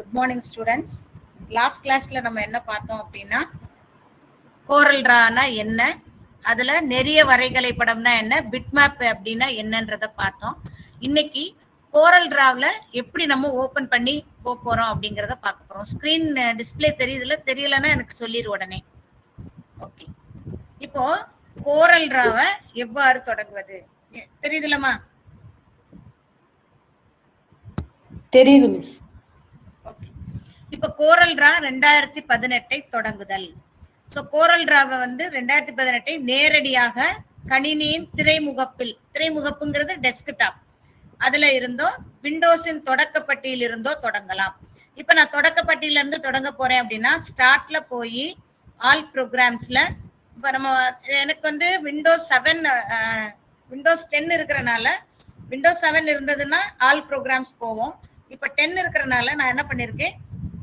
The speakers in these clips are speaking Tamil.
குட் மார்னிங் ஸ்டூடெண்ட்ஸ் லாஸ்ட் கிளாஸ்ல நம்ம என்ன பார்த்தோம் அப்படின்னா கோரல் டிரானா என்ன அதுல நெறிய வரைகலை படம்னா என்ன பிட்மேப் அப்படின்னா என்னன்றத பார்த்தோம் இன்னைக்கு கோரல் டிராவ்ல எப்படி நம்ம ஓபன் பண்ணி போக போறோம் அப்படிங்கறத பார்க்க போறோம் ஸ்கிரீன் டிஸ்ப்ளே தெரியுதுல தெரியலன்னா எனக்கு சொல்லிடு உடனே ஓகே இப்போ கோரல் டிராவை எவ்வாறு தொடங்குவது எ- தெரியுதுலமா தெரியுது மிஸ் ஓகே இப்ப கோரல் டிரா ரெண்டாயிரத்தி பதினெட்டை தொடங்குதல் சோ கோரல் டிராவை வந்து ரெண்டாயிரத்தி பதினெட்டை நேரடியாக கணினியின் திரைமுகப்பில் திரைமுகப்புங்கிறது டெஸ்க்டாப் அதுல இருந்தோ விண்டோஸின் தொடக்கப்பட்டியில் இருந்தோ தொடங்கலாம் இப்ப நான் தொடக்கப்பட்டியில இருந்து தொடங்க போறேன் அப்படின்னா ஸ்டார்ட்ல போய் ஆல் ப்ரோக்ராம்ஸ்ல இப்ப நம்ம எனக்கு வந்து விண்டோஸ் செவன் விண்டோஸ் டென் இருக்கிறனால விண்டோஸ் செவன் இருந்ததுன்னா ஆல் ப்ரோக்ராம்ஸ் போவோம் இப்ப டென் இருக்கிறனால நான் என்ன பண்ணிருக்கேன்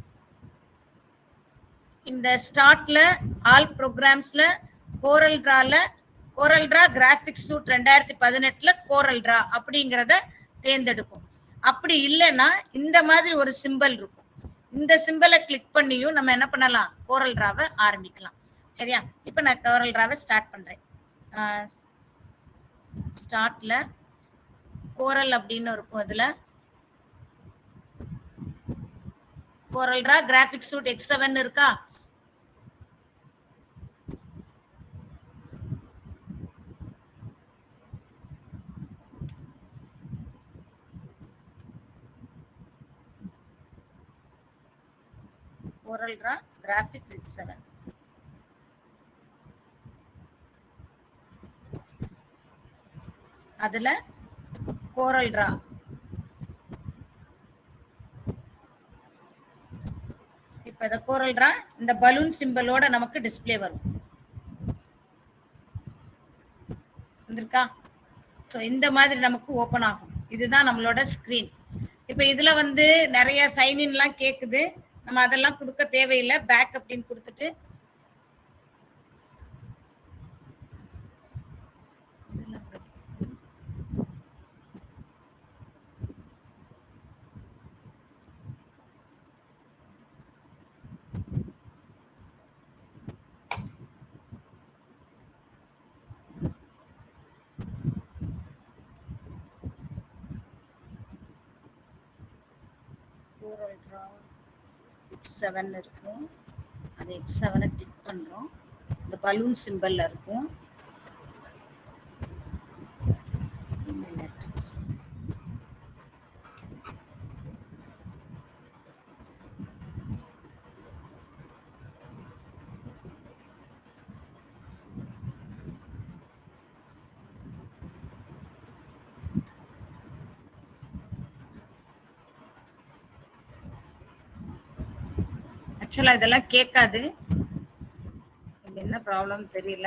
இந்த ஸ்டார்ட்ல ஆல் ப்ரோக்ராம்ஸ்ல கோரல் டிரால கோரல் டிரா கிராபிக்ஸ் சூட் ரெண்டாயிரத்தி பதினெட்டுல கோரல் டிரா அப்படிங்கிறத தேர்ந்தெடுக்கும் அப்படி இல்லைன்னா இந்த மாதிரி ஒரு சிம்பல் இருக்கும் இந்த சிம்பலை கிளிக் பண்ணியும் நம்ம என்ன பண்ணலாம் கோரல் டிராவை ஆரம்பிக்கலாம் சரியா இப்ப நான் கோரல் டிராவை ஸ்டார்ட் பண்றேன் ஸ்டார்ட்ல கோரல் அப்படின்னு இருக்கும் அதுல Corel draw Graphics Suite X seven இருக்கா Corel draw Graphics X seven அதுல கோரல் டிரா இப்ப இந்த கோரல் டிரா இந்த பலூன் சிம்பலோட நமக்கு டிஸ்ப்ளே வரும் வந்திருக்கா சோ இந்த மாதிரி நமக்கு ஓபன் ஆகும் இதுதான் நம்மளோட ஸ்கிரீன் இப்ப இதுல வந்து நிறைய சைன் இன்லாம் கேக்குது நம்ம அதெல்லாம் கொடுக்க தேவையில்லை பேக் அப்படின்னு கொடுத்துட்டு கோரல் டிரா எக்ஸ் செவன் இருக்கும் அது எக்ஸ் செவனை கிளிக் பண்றோம் இந்த பலூன் சிம்பல்ல இருக்கும் Email address. ஆக்சுவலா இதெல்லாம் கேட்காது இங்க என்ன ப்ராப்ளம் தெரியல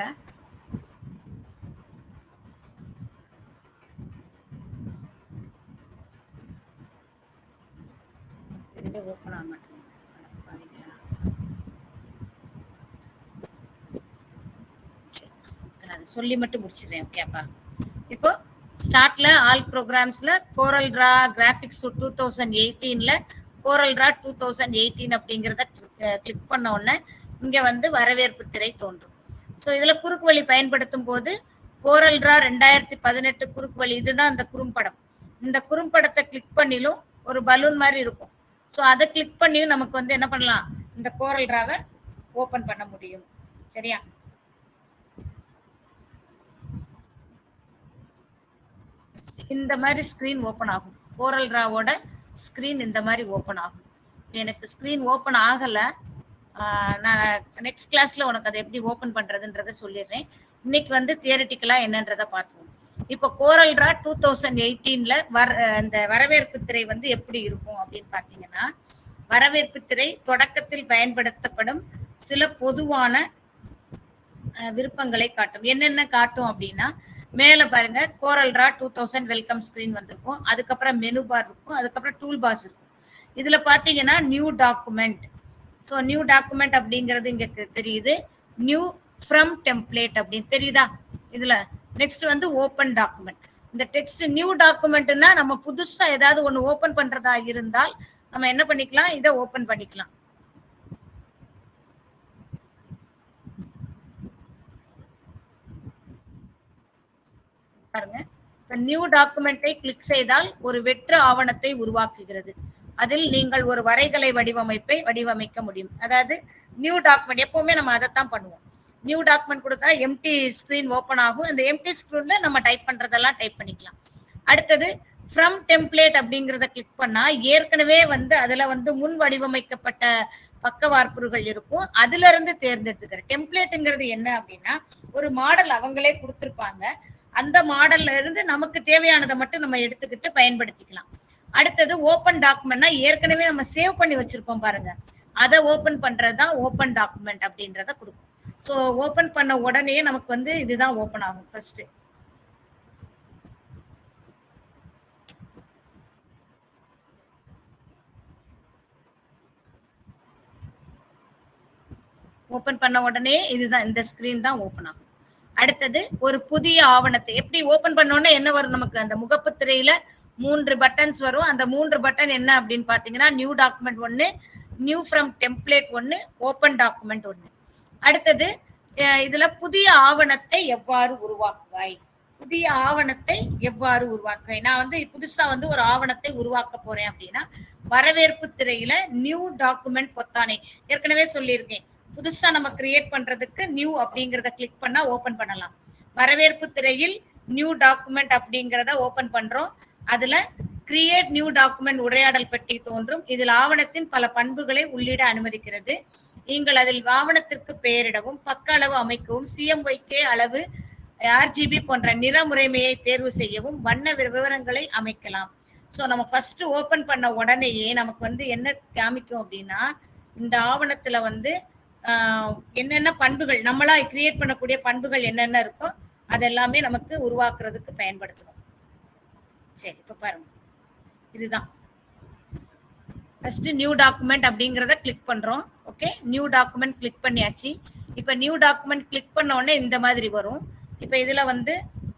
இதுல ஓப்பன் ஆக மாட்டேங்குது பாத்தீங்களா? சரி, நான் அதை சொல்லி மட்டும் முடிச்சிடுறேன் ஓகேப்பா இப்போ ஸ்டார்ட்ல ஆல் ப்ரோக்ராம்ஸ்ல Corel draw graphics two thousand எயிட்டீன்ல Corel draw two thousand eighteen அப்படிங்கிறத கிளிக் பண்ண உடனே இங்க வந்து வரவேற்பு திரை தோன்றும் ஸோ இதுல குறுக்கு வழி பயன்படுத்தும் போது கோரல் டிரா ரெண்டாயிரத்தி பதினெட்டு குறுக்கு வழி இதுதான் அந்த குறும்படம் இந்த குறும்படத்தை கிளிக் பண்ணிலும் ஒரு பலூன் மாதிரி இருக்கும் ஸோ அதை கிளிக் பண்ணியும் நமக்கு வந்து என்ன பண்ணலாம் இந்த கோரல் டிராவை ஓபன் பண்ண முடியும் சரியா இந்த மாதிரி ஸ்கிரீன் ஓபன் ஆகும் கோரல் டிராவோட ஸ்கிரீன் இந்த மாதிரி ஓபன் ஆகும் எனக்கு ஸ்கிரீன் ஓபன் ஆகல ஆஹ் நான் நெக்ஸ்ட் கிளாஸ்ல உனக்கு அதை எப்படி ஓபன் பண்றதுன்றத சொல்லிடுறேன் இன்னைக்கு வந்து தியரிட்டிக்கலா என்னன்றத பார்த்துவோம் இப்போ கோரல் டிரா டூ தௌசண்ட் எயிட்டீன்ல வர இந்த வரவேற்பு திரை வந்து எப்படி இருக்கும் அப்படின்னு பாத்தீங்கன்னா வரவேற்பு திரை தொடக்கத்தில் பயன்படுத்தப்படும் சில பொதுவான அஹ், விருப்பங்களை காட்டும் என்னென்ன காட்டும் அப்படின்னா மேல பாருங்க Corel draw two thousand welcome screen வந்திருக்கும் அதுக்கப்புறம் மெனு பார் இருக்கும் அதுக்கப்புறம் டூல் பாஸ் இருக்கும் இதுல பாத்தீங்கன்னா new document so new document அப்படிங்கிறது இங்க தெ- தெரியுது நியூ ஃப்ரம் டெம்ப்ளேட் அப்படின்னு தெரியுதா இதுல நெக்ஸ்ட் வந்து ஓப்பன் டாக்குமெண்ட் இந்த டெக்ஸ்ட் நியூ டாக்குமெண்ட்னா நம்ம புதுசா ஏதாவது ஒண்ணு ஓபன் பண்றதா இருந்தால் நம்ம என்ன பண்ணிக்கலாம் இதை ஓபன் பண்ணிக்கலாம் பாருங்க இப்ப நியூ டாக்குமெண்ட்டை கிளிக் செய்தால் ஒரு வெற்று ஆவணத்தை உருவாக்குகிறது அதில் நீங்கள் ஒரு வரைகலை வடிவமைப்பை வடிவமைக்க முடியும் அதாவது நியூ டாக்குமெண்ட் எப்பவுமே நம்ம அதைத்தான் பண்ணுவோம் நியூ டாக்குமெண்ட் கொடுத்தா எம்டி ஸ்கிரீன் ஓபன் ஆகும் அந்த எம்டி ஸ்கிரீன்ல நம்ம டைப் பண்றதெல்லாம் டைப் பண்ணிக்கலாம் அடுத்தது ஃப்ரம் டெம்ப்ளேட் அப்படிங்கறத கிளிக் பண்ணா ஏற்கனவே வந்து அதுல வந்து முன் வடிவமைக்கப்பட்ட பக்கவார்ப்புகள் இருக்கும் அதுல இருந்து தேர்ந்தெடுத்துக்கிற டெம்ப்ளேட்டுங்கிறது என்ன அப்படின்னா ஒரு மாடல் அவங்களே கொடுத்திருப்பாங்க அந்த மாடல்ல இருந்து நமக்கு தேவையானதை மட்டும் நம்ம எடுத்துக்கிட்டு பயன்படுத்திக்கலாம் அடுத்தது ஓப்பன் டாக்குமெண்ட்னா ஏற்கனவே நம்ம சேவ் பண்ணி வச்சிருப்போம் பாருங்க அதை ஓபன் பண்றது தான் ஓப்பன் டாக்குமெண்ட் அப்படின்றத கொடுக்கும் ஸோ ஓபன் பண்ண உடனே நமக்கு வந்து இதுதான் ஓபன் ஆகும் ஃபர்ஸ்ட் ஓபன் பண்ண உடனே இதுதான் இந்த ஸ்கிரீன் தான் ஓபன் ஆகும் அடுத்தது ஒரு புதிய ஆவணத்தை எப்படி ஓபன் பண்ணோன்னே என்ன வரும் நமக்கு அந்த முகப்பு திரையில மூன்று பட்டன்ஸ் வரும் அந்த மூன்று பட்டன் என்ன அப்படின்னு பாத்தீங்கன்னா நியூ டாக்குமெண்ட் ஒன்னு நியூ ஃப்ரம் டெம்ப்ளேட் ஒன்னு ஓபன் டாக்குமெண்ட் ஒன்னு அடுத்தது அஹ் இதுல புதிய ஆவணத்தை எவ்வாறு உருவாக்குவாய் புதிய ஆவணத்தை எவ்வாறு உருவாக்குவாய் நான் வந்து புதுசா வந்து ஒரு ஆவணத்தை உருவாக்க போறேன் அப்படின்னா வரவேற்பு திரையில நியூ டாக்குமெண்ட் பொத்தானை ஏற்கனவே சொல்லியிருக்கேன் புதுசா நம்ம கிரியேட் பண்றதுக்கு நியூ அப்படிங்கறத கிளிக் பண்ணா ஓபன் பண்ணலாம் வரவேற்பு திரையில் நியூ டாக்குமெண்ட் அப்படிங்கறத ஓபன் பண்றோம் அதுல கிரியேட் நியூ டாக்குமெண்ட் உரையாடல் பெட்டி தோன்றும் இதில் ஆவணத்தின் பல பண்புகளை உள்ளிட அனுமதிக்கிறது நீங்கள் அதில் ஆவணத்திற்கு பெயரிடவும் பக்க அளவு அமைக்கவும் சிஎம்ஒய்கே அளவு ஆர்ஜிபி போன்ற நிற முறைமையை தேர்வு செய்யவும் வண்ண விவரங்களை அமைக்கலாம் ஸோ நம்ம ஃபர்ஸ்ட் ஓபன் பண்ண உடனேயே நமக்கு வந்து என்ன காமிக்கும் அப்படின்னா இந்த ஆவணத்துல வந்து ஆஹ், என்னென்ன பண்புகள் நம்மளா கிரியேட் பண்ணக்கூடிய பண்புகள் என்னென்ன இருக்கோ அதெல்லாமே நமக்கு உருவாக்குறதுக்கு பயன்படுத்தணும் சரி இப்ப பாருங்க இதுதான் ஃபர்ஸ்ட் நியூ டாக்குமெண்ட் அப்படிங்கறத கிளிக் பண்றோம் ஓகே நியூ டாக்குமெண்ட் கிளிக் பண்ணியாச்சு இப்ப நியூ டாக்குமெண்ட் கிளிக் பண்ண உடனே இந்த மாதிரி வரும் இப்ப இதுல வந்து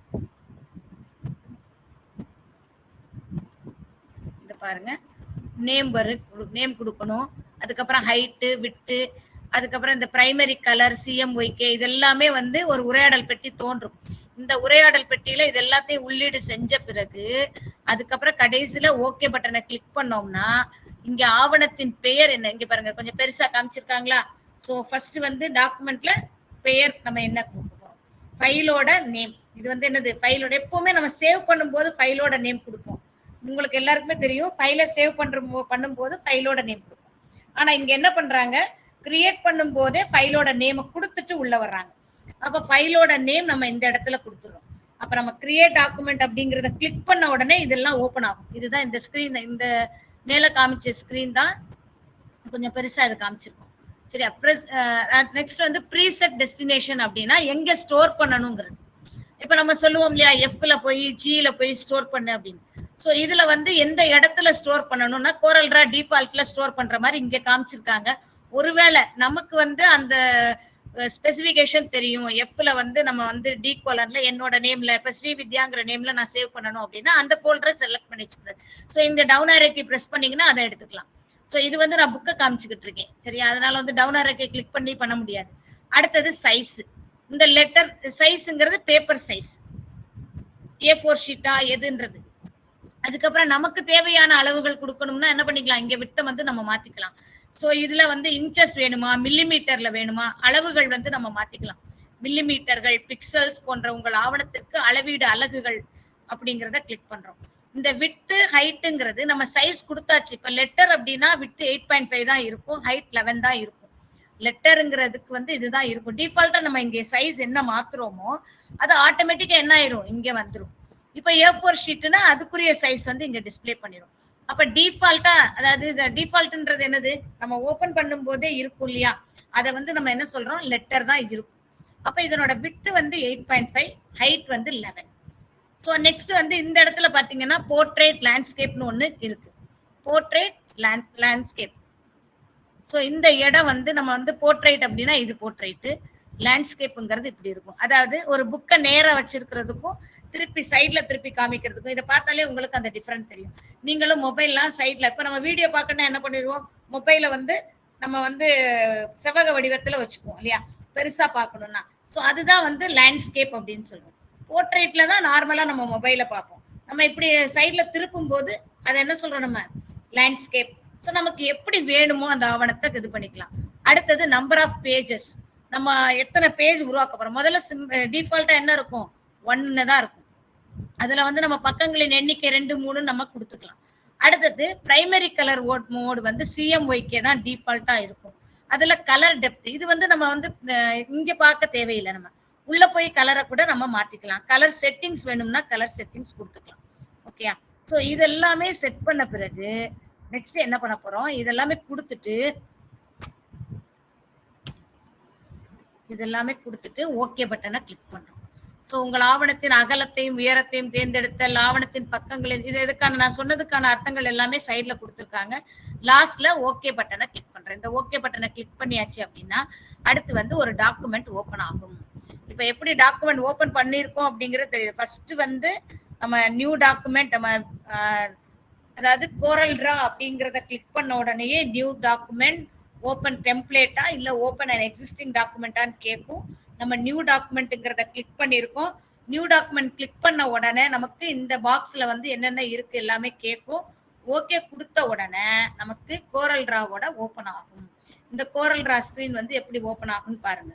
இந்த பாருங்க நேம் வரு நேம் கொடுக்கணும் அதுக்கப்புறம் ஹைட்டு விட்டு அதுக்கப்புறம் இந்த பிரைமரி கலர் சிஎம்ஒய்கே இதெல்லாமே வந்து ஒரு உரையாடல் பெட்டி தோன்றும் இந்த உரையாடல் பெட்டியில இது எல்லாத்தையும் உள்ளீடு செஞ்ச பிறகு அதுக்கப்புறம் கடைசியில ஓகே பட்டனை கிளிக் பண்ணோம்னா இங்க ஆவணத்தின் பெயர் என்ன இங்க பாருங்க கொஞ்சம் பெருசா காமிச்சிருக்காங்களா சோ ஃபர்ஸ்ட் வந்து டாக்குமெண்ட்ல பெயர் நம்ம என்ன கொடுப்போம் ஃபைலோட நேம் இது வந்து என்னது ஃபைலோட எப்பவுமே நம்ம சேவ் பண்ணும்போது ஃபைலோட நேம் கொடுப்போம் உங்களுக்கு எல்லாருக்குமே தெரியும் ஃபைலை சேவ் பண்ற போ- பண்ணும்போது ஃபைலோட நேம் கொடுப்போம் ஆனா இங்க என்ன பண்றாங்க கிரியேட் பண்ணும் போதே ஃபைலோட நேமை கொடுத்துட்டு உள்ள வர்றாங்க அப்ப ஃபைலோட நேம் நம்ம இந்த இடத்துல கொடுத்துறோம் அப்ப நம்ம கிரியேட் டாக்குமெண்ட் அப்படிங்கறத கிளிக் பண்ண உடனே இதெல்லாம் ஓபன் ஆகும் இதுதான் இந்த ஸ்கிரீன் இந்த மேல காமிச்ச ஸ்கிரீன் தான் கொஞ்சம் பெருசா இது காமிச்சிருக்கோம் சரியா நெக்ஸ்ட் வந்து ப்ரீசெட் டெஸ்டினேஷன் அப்படின்னா எங்க ஸ்டோர் பண்ணணுங்கிறது இப்ப நம்ம சொல்லுவோம் இல்லையா எஃப்ல போய் ஜில போய் ஸ்டோர் பண்ணு அப்படின்னு சோ இதுல வந்து எந்த இடத்துல ஸ்டோர் பண்ணணும்னா கோரல்ரா டிஃபால்ட்ல ஸ்டோர் பண்ற மாதிரி இங்க காமிச்சிருக்காங்க ஒருவேளை நமக்கு வந்து அந்த ஸ்பெசிபிகேஷன் தெரியும் எஃப்ல வந்து நம்ம வந்து டி கோலர்ல என்னோட நேம்ல இப்ப ஸ்ரீவித்யாங்கிற நேம்ல நான் சேவ் பண்ணணும் அப்படின்னா அந்த ஃபோல்டரை செலக்ட் பண்ணி வச்சுக்கிறது ஸோ இந்த டவுன் ஆரோக்கி பிரஸ் பண்ணீங்கன்னா அதை எடுத்துக்கலாம் ஸோ இது வந்து நான் புக்கை காமிச்சுக்கிட்டு இருக்கேன் சரியா அதனால வந்து டவுன் ஆரோக்கி கிளிக் பண்ணி பண்ண முடியாது அடுத்தது சைஸ் இந்த லெட்டர் சைஸ்ங்கிறது பேப்பர் சைஸ் ஏ ஃபோர் ஷீட்டா எதுன்றது அதுக்கப்புறம் நமக்கு தேவையான அளவுகள் கொடுக்கணும்னா என்ன பண்ணிக்கலாம் இங்க விட்ட வந்து நம்ம மாத்திக்கலாம் சோ இதுல வந்து இன்ச்சஸ் வேணுமா மில்லிமீட்டர்ல வேணுமா அளவுகள் வந்து நம்ம மாத்திக்கலாம் மில்லிமீட்டர்கள் பிக்சல்ஸ் போன்ற உங்கள் ஆவணத்திற்கு அளவீடு அலகுகள் அப்படிங்கறத கிளிக் பண்றோம் இந்த விட்டு ஹைட்டுங்கிறது நம்ம சைஸ் கொடுத்தாச்சு இப்ப லெட்டர் அப்படின்னா விட்டு எயிட் பாயிண்ட் ஃபைவ் தான் இருக்கும் ஹைட் லெவன் தான் இருக்கும் லெட்டருங்கிறதுக்கு வந்து இதுதான் இருக்கும் டிஃபால்ட்டா நம்ம இங்க சைஸ் என்ன மாத்துறோமோ அது ஆட்டோமேட்டிக்கா என்ன ஆயிரும் இங்க வந்துரும் இப்ப ஏ ஃபோர் ஷீட்னா அதுக்குரிய சைஸ் வந்து இங்க டிஸ்ப்ளே பண்ணிரும் அப்ப டிஃபால்ட்டா அதாவது இந்த டிஃபால்ட்ன்றது என்னது நம்ம ஓபன் பண்ணும் போதே இருக்கும் இல்லையா அதை வந்து நம்ம என்ன சொல்றோம் லெட்டர் தான் இருக்கும் அப்ப இதனோட விட்டு வந்து எயிட் பாயிண்ட் ஃபைவ் ஹைட் வந்து லெவன் ஸோ நெக்ஸ்ட் வந்து இந்த இடத்துல பாத்தீங்கன்னா போர்ட்ரேட் லேண்ட்ஸ்கேப்னு ஒண்ணு இருக்கு போர்ட்ரேட் லேண்ட் லேண்ட்ஸ்கேப் ஸோ இந்த இடம் வந்து நம்ம வந்து போர்ட்ரேட் அப்படின்னா இது போர்ட்ரேட்டு லேண்ட்ஸ்கேப்புங்கிறது இப்படி இருக்கும் அதாவது ஒரு புக்கை நேரா வச்சிருக்கிறதுக்கும் திருப்பி சைட்ல திருப்பி காமிக்கிறதுக்கும் இதை பார்த்தாலே உங்களுக்கு அந்த டிஃபரன்ஸ் தெரியும் நீங்களும் மொபைல்லாம் சைட்ல இப்ப நம்ம வீடியோ பார்க்கணும்னா என்ன பண்ணிடுவோம் மொபைல வந்து நம்ம வந்து செவ்வக வடிவத்துல வச்சுக்குவோம் இல்லையா பெருசா பார்க்கணும்னா சோ அதுதான் வந்து லேண்ட்ஸ்கேப் அப்படின்னு சொல்லுவோம் போர்ட்ரேட்ல தான் நார்மலா நம்ம மொபைல பார்ப்போம் நம்ம இப்படி சைட்ல திருப்பும் போது அதை என்ன சொல்றோம் நம்ம லேண்ட்ஸ்கேப் சோ நமக்கு எப்படி வேணுமோ அந்த ஆவணத்தை இது பண்ணிக்கலாம் அடுத்தது நம்பர் ஆஃப் பேஜஸ் நம்ம எத்தனை பேஜ் உருவாக்க போறோம் முதல்ல டிஃபால்ட்டா என்ன இருக்கும் ஒன்னு தான் இருக்கும் அதுல வந்து நம்ம பக்கங்களின் எண்ணிக்கை ரெண்டு மூணு நம்ம கொடுத்துக்கலாம் அடுத்தது பிரைமரி கலர் ஓட் மோடு வந்து சிஎம்ஒய்கே தான் டிஃபால்ட்டா இருக்கும் அதுல கலர் டெப்த் இது வந்து நம்ம வந்து அஹ், இங்க பார்க்க தேவையில்லை நம்ம உள்ள போய் கலரை கூட நம்ம மாத்திக்கலாம் கலர் செட்டிங்ஸ் வேணும்னா கலர் செட்டிங்ஸ் கொடுத்துக்கலாம் ஓகே ஸோ இது எல்லாமே செட் பண்ண பிறகு நெக்ஸ்ட் என்ன பண்ண போறோம் இதெல்லாமே கொடுத்துட்டு இது எல்லாமே கொடுத்துட்டு ஓகே பட்டனை கிளிக் பண்றோம் ஸோ உங்கள் ஆவணத்தின் அகலத்தையும் உயரத்தையும் தேர்ந்தெடுத்தல் ஆவணத்தின் பக்கங்களின் இது இதுக்கான நான் சொன்னதுக்கான அர்த்தங்கள் எல்லாமே சைட்ல கொடுத்துருக்காங்க லாஸ்ட்ல ஓகே பட்டனை கிளிக் பண்றேன் இந்த ஓகே பட்டனை கிளிக் பண்ணியாச்சு அப்படின்னா அடுத்து வந்து ஒரு டாக்குமெண்ட் ஓபன் ஆகும் இப்போ எப்படி டாக்குமெண்ட் ஓபன் பண்ணியிருக்கோம் அப்படிங்கிறது தெரியுது ஃபர்ஸ்ட் வந்து நம்ம நியூ டாக்குமெண்ட் நம்ம ஆஹ், அதாவது கோரல் ட்ரா அப்படிங்கிறத கிளிக் பண்ண உடனேயே நியூ டாக்குமெண்ட் ஓப்பன் டெம்ப்ளேட்டா இல்ல ஓப்பன் அண்ட் எக்ஸிஸ்டிங் டாக்குமெண்டான்னு கேட்கும் நம்ம நியூ டாக்குமெண்ட்டுங்கிறத கிளிக் பண்ணியிருக்கோம் நியூ டாக்குமெண்ட் கிளிக் பண்ண உடனே நமக்கு இந்த பாக்ஸ்ல வந்து என்னென்ன இருக்கு எல்லாமே கேட்கும் ஓகே கொடுத்த உடனே நமக்கு கோரல் டிராவோட ஓபன் ஆகும் இந்த கோரல் டிரா ஸ்கிரீன் வந்து எப்படி ஓபன் ஆகும்னு பாருங்க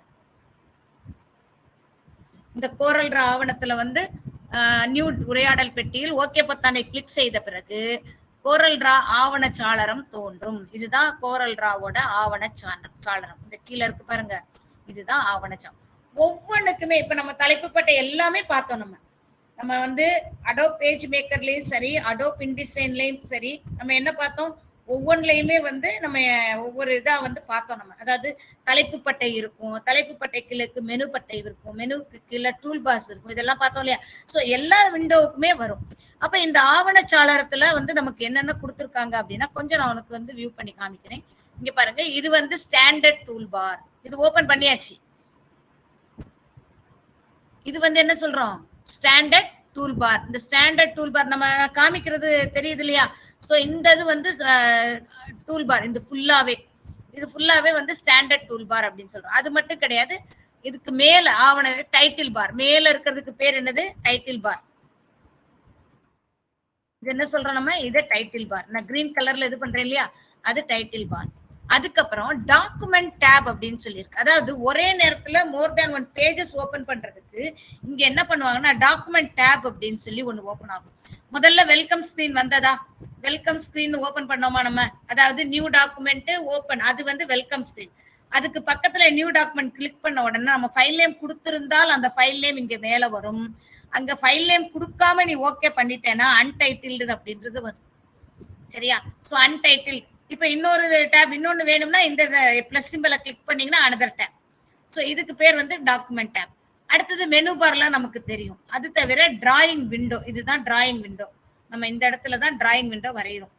இந்த கோரல் டிரா ஆவணத்துல வந்து நியூ உரையாடல் பெட்டியில் ஓகே பொத்தானை கிளிக் செய்த பிறகு கோரல் டிரா ஆவண சாளரம் தோன்றும் இதுதான் கோரல் டிராவோட ஆவண சாளரம் சாளரம் இந்த கீழே இருக்கு பாருங்க இதுதான் ஆவண சாளரம் ஒவ்வொன்றுக்குமே இப்ப நம்ம தலைப்பு பட்ட எல்லாமே பார்த்தோம் நம்ம நம்ம வந்து அடோப் பேஜ் மேக்கர்லயும் சரி அடோப் இன்டிசைன்லயும் சரி நம்ம என்ன பார்த்தோம் ஒவ்வொன்றுலயுமே வந்து நம்ம ஒவ்வொரு இதா வந்து பார்த்தோம் நம்ம அதாவது தலைப்பு பட்டை இருக்கும் தலைப்பு பட்டை கீழே மெனு பட்டை இருக்கும் மெனுக்கு கீழே டூல் பாஸ் இருக்கும் இதெல்லாம் பார்த்தோம் இல்லையா சோ எல்லா விண்டோவுக்குமே வரும் அப்ப இந்த ஆவணச்சாளரத்துல வந்து நமக்கு என்னென்ன கொடுத்துருக்காங்க அப்படின்னா கொஞ்சம் நான் உனக்கு வந்து வியூ பண்ணி காமிக்கிறேன் இங்க பாருங்க இது வந்து ஸ்டாண்டர்ட் டூல் பார் இது ஓபன் பண்ணியாச்சு இது வந்து என்ன சொல்றோம் ஸ்டாண்டர்ட் டூல் பார் இந்த ஸ்டாண்டர்ட் டூல் பார் நம்ம காமிக்கிறது தெரியுது இல்லையா சோ இந்த இது வந்து டூல் பார் இந்த ஃபுல்லாவே இது ஃபுல்லாவே வந்து ஸ்டாண்டர்ட் டூல் பார் அப்படின்னு சொல்றோம் அது மட்டும் கிடையாது இதுக்கு மேல ஆவண டைட்டில் பார் மேல இருக்கிறதுக்கு பேர் என்னது டைட்டில் பார் இது என்ன சொல்றோம் நம்ம இது டைட்டில் பார் நான் கிரீன் கலர்ல இது பண்றேன் இல்லையா அது டைட்டில் பார் அதுக்கப்புறம் டாக்குமெண்ட் டேப் அப்படின்னு சொல்லியிருக்கு அதாவது ஒரே நேரத்துல more than one pages open பண்றதுக்கு இங்க என்ன பண்ணுவாங்கன்னா டாக்குமெண்ட் டேப் அப்படின்னு சொல்லி ஒண்ணு ஓபன் ஆகும் முதல்ல வெல்கம் ஸ்கிரீன் வந்ததா வெல்கம் ஸ்கிரீன் ஓபன் பண்ணோமா நம்ம அதாவது நியூ டாக்குமெண்ட் ஓபன் அது வந்து வெல்கம் ஸ்கிரீன் அதுக்கு பக்கத்துல நியூ டாக்குமெண்ட் கிளிக் பண்ண உடனே நம்ம ஃபைல் நேம் கொடுத்திருந்தால் அந்த ஃபைல் நேம் இங்க மேல வரும் அங்க ஃபைல் நேம் கொடுக்காம நீ ஓகே பண்ணிட்டேன்னா அன்டைட்டில்டு அப்படின்றது வரும் சரியா சோ அன்டைட்டில் இப்ப இன்னொரு டேப் இன்னொன்னு வேணும்னா இந்த பிளஸ் சிம்பிளை கிளிக் பண்ணீங்கன்னா அனதர் டேப் சோ இதுக்கு பேர் வந்து டாக்குமெண்ட் டேப் அடுத்தது மெனு பார்லாம் நமக்கு தெரியும் அது தவிர டிராயிங் விண்டோ இதுதான் டிராயிங் விண்டோ நம்ம இந்த இடத்துல தான் டிராயிங் விண்டோ வரைகிறோம்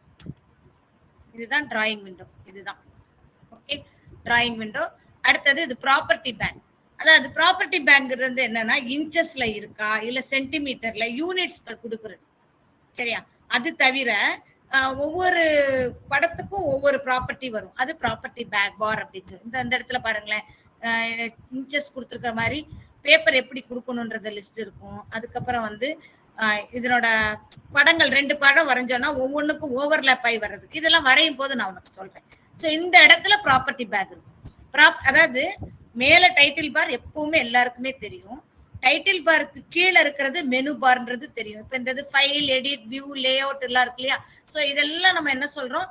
இதுதான் டிராயிங் விண்டோ இதுதான் ஓகே டிராயிங் விண்டோ அடுத்தது இது ப்ராப்பர்ட்டி பேங்க் அதாவது ப்ராப்பர்ட்டி பேங்க் வந்து என்னன்னா இன்ச்சஸ்ல இருக்கா இல்ல சென்டிமீட்டர்ல யூனிட்ஸ் கொடுக்குறது சரியா அது தவிர ஆஹ், ஒவ்வொரு படத்துக்கும் ஒவ்வொரு ப்ராப்பர்ட்டி வரும் அது ப்ராப்பர்ட்டி பேக் பார் அப்படின்னு இந்த இந்த இடத்துல பாருங்களேன் இன்ச்சஸ் கொடுத்துருக்க மாதிரி பேப்பர் எப்படி கொடுக்கணுன்றது லிஸ்ட் இருக்கும் அதுக்கப்புறம் வந்து ஆஹ், இதனோட படங்கள் ரெண்டு படம் வரைஞ்சோம்னா ஒவ்வொன்றுக்கும் ஓவர்லேப் ஆகி வர்றது இதெல்லாம் வரையும் போது நான் உனக்கு சொல்றேன் ஸோ இந்த இடத்துல ப்ராப்பர்ட்டி பேக் இருக்கும் ப்ராப் அதாவது மேல டைட்டில் பார் எப்பவுமே எல்லாருக்குமே தெரியும் டைட்டில் பாருக்கு கீழே இருக்கிறது மெனு பார்ன்றது தெரியும் இப்ப இந்த file edit view layout எல்லாம் இருக்கு இல்லையா ஸோ இதெல்லாம் நம்ம என்ன சொல்றோம்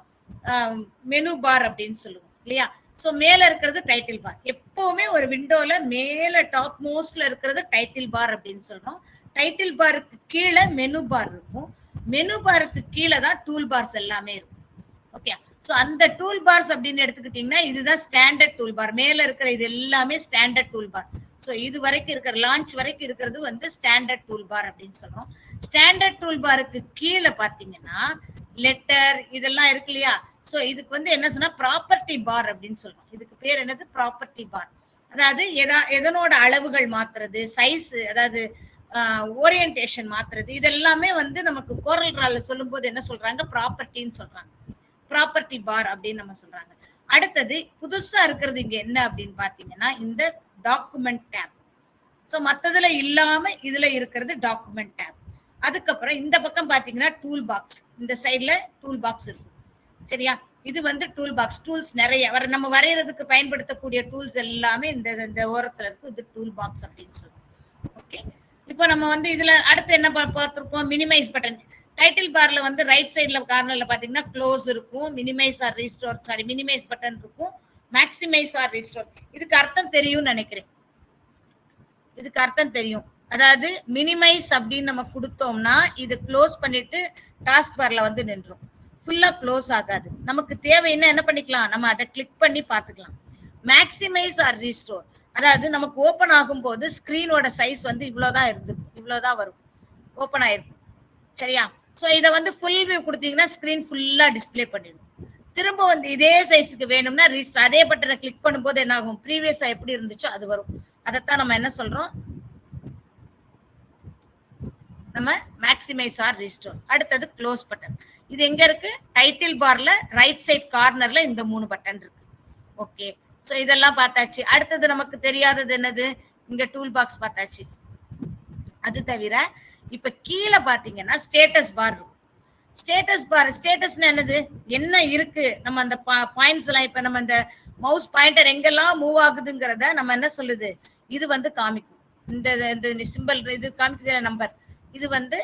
மெனு பார் அப்படின்னு சொல்லுவோம் இல்லையா ஸோ மேல இருக்கிறது டைட்டில் பார் எப்பவுமே ஒரு விண்டோல மேல டாப் மோஸ்ட்ல இருக்கிறது டைட்டில் பார் அப்படின்னு சொல்றோம் டைட்டில் பாருக்கு கீழே மெனு பார் இருக்கும் மெனு பாருக்கு கீழே தான் டூல் பார்ஸ் எல்லாமே இருக்கும் ஓகே ஸோ அந்த டூல் பார்ஸ் அப்படின்னு எடுத்துக்கிட்டீங்கன்னா இதுதான் ஸ்டாண்டர்ட் டூல் பார் மேல இருக்கிற இது எல்லாமே ஸ்டாண்டர்ட் டூல் பார் ஸோ இது வரைக்கும் இருக்கிற லான்ச் வரைக்கும் இருக்கிறது வந்து ஸ்டாண்டர்ட் டூல் பார் அப்படின்னு சொல்றோம் ஸ்டாண்டர்ட் டூல் பாருக்கு கீழே பாத்தீங்கன்னா லெட்டர் இதெல்லாம் இருக்கு இல்லையா ஸோ இதுக்கு வந்து என்ன சொன்னா ப்ராப்பர்ட்டி பார் அப்படின்னு சொல்றோம் இதுக்கு பேர் என்னது ப்ராப்பர்ட்டி பார் அதாவது எதா எதனோட அளவுகள் மாத்துறது சைஸ் அதாவது ஓரியன்டேஷன் மாத்துறது இது எல்லாமே வந்து நமக்கு கோரல் ரால சொல்லும்போது என்ன சொல்றாங்க ப்ராப்பர்ட்டின்னு சொல்றாங்க ப்ராப்பர்ட்டி பார் அப்படின்னு நம்ம சொல்றாங்க அடுத்தது புதுசா இருக்கிறது இங்க என்ன அப்படின்னு பாத்தீங்கன்னா இந்த டாக்குமெண்ட் டேப் சோ மத்ததுல இல்லாம இதுல இருக்கிறது டாக்குமெண்ட் டேப் அதுக்கப்புறம் இந்த பக்கம் பாத்தீங்கன்னா டூல் பாக்ஸ் இந்த சைடுல டூல் பாக்ஸ் இருக்கு சரியா இது வந்து டூல் பாக்ஸ் டூல்ஸ் நிறைய வர நம்ம வரைகிறதுக்கு பயன்படுத்தக்கூடிய டூல்ஸ் எல்லாமே இந்த இந்த ஓரத்துல இருக்கு இது டூல் பாக்ஸ் அப்படின்னு சொல்லுவோம் ஓகே இப்போ நம்ம வந்து இதுல அடுத்து என்ன பா- பார்த்திருப்போம் மினிமைஸ் பட்டன் டைட்டில் பார்ல வந்து ரைட் சைடுல கார்னர்ல பாத்தீங்கன்னா க்ளோஸ் இருக்கும் minimize or restore sorry minimize button இருக்கும் மேக்ஸிமைஸ் ஆர் ரீஸ்டோர் இதுக்கு அர்த்தம் தெரியும்னு நினைக்கிறேன் இதுக்கு அர்த்தம் தெரியும் அதாவது மினிமைஸ் அப்படின்னு நம்ம கொடுத்தோம்னா இது க்ளோஸ் பண்ணிட்டு டாஸ்க் பார்ல வந்து நின்றும் ஃபுல்லா க்ளோஸ் ஆகாது நமக்கு தேவைன்னா என்ன பண்ணிக்கலாம் நம்ம அதை கிளிக் பண்ணி பார்த்துக்கலாம் மேக்ஸிமைஸ் ஆர் ரீஸ்டோர் அதாவது நமக்கு ஓபன் ஆகும்போது ஸ்கிரீனோட சைஸ் வந்து இவ்வளவுதான் இருந்து இவ்வளவுதான் வரும் ஓபன் ஆயிருக்கும் சரியா சோ இத வந்து ஃபுல் வியூ கொடுத்தீங்கன்னா ஸ்கிரீன் ஃபுல்லா டிஸ்ப்ளே பண்ணிடும் திரும்ப வந்து இதே சைஸுக்கு வேணும்னா ரீஸ்டோர் அதே பட்டனை கிளிக் பண்ணும்போது என்ன ஆகும் ப்ரீவியஸா எப்படி இருந்துச்சோ அது வரும் அதைத்தான் நம்ம என்ன சொல்றோம் நம்ம மேக்ஸிமைஸ் ஆர் ரீஸ்டோர் அடுத்தது க்ளோஸ் பட்டன் இது எங்க இருக்கு டைட்டில் பார்ல ரைட் சைட் கார்னர்ல இந்த மூணு பட்டன் இருக்கு ஓகே சோ இதெல்லாம் பார்த்தாச்சு அடுத்தது நமக்கு தெரியாதது என்னது இங்க டூல் பாக்ஸ் பார்த்தாச்சு அது தவிர இப்ப கீழே பாத்தீங்கன்னா ஸ்டேட்டஸ் பார் இருக்கும் ஸ்டேட்டஸ் பார் ஸ்டேட்டஸ்னா என்னது என்ன இருக்கு நம்ம அந்த பாயிண்ட்ஸ் எல்லாம் இப்ப நம்ம இந்த மவுஸ் பாயிண்டர் எங்கெல்லாம் மூவ் ஆகுதுங்கிறத நம்ம என்ன சொல்லுது இது வந்து காமிக்கும் இந்த இந்த சிம்பிள் இது காமிக்குது நம்பர் இது வந்து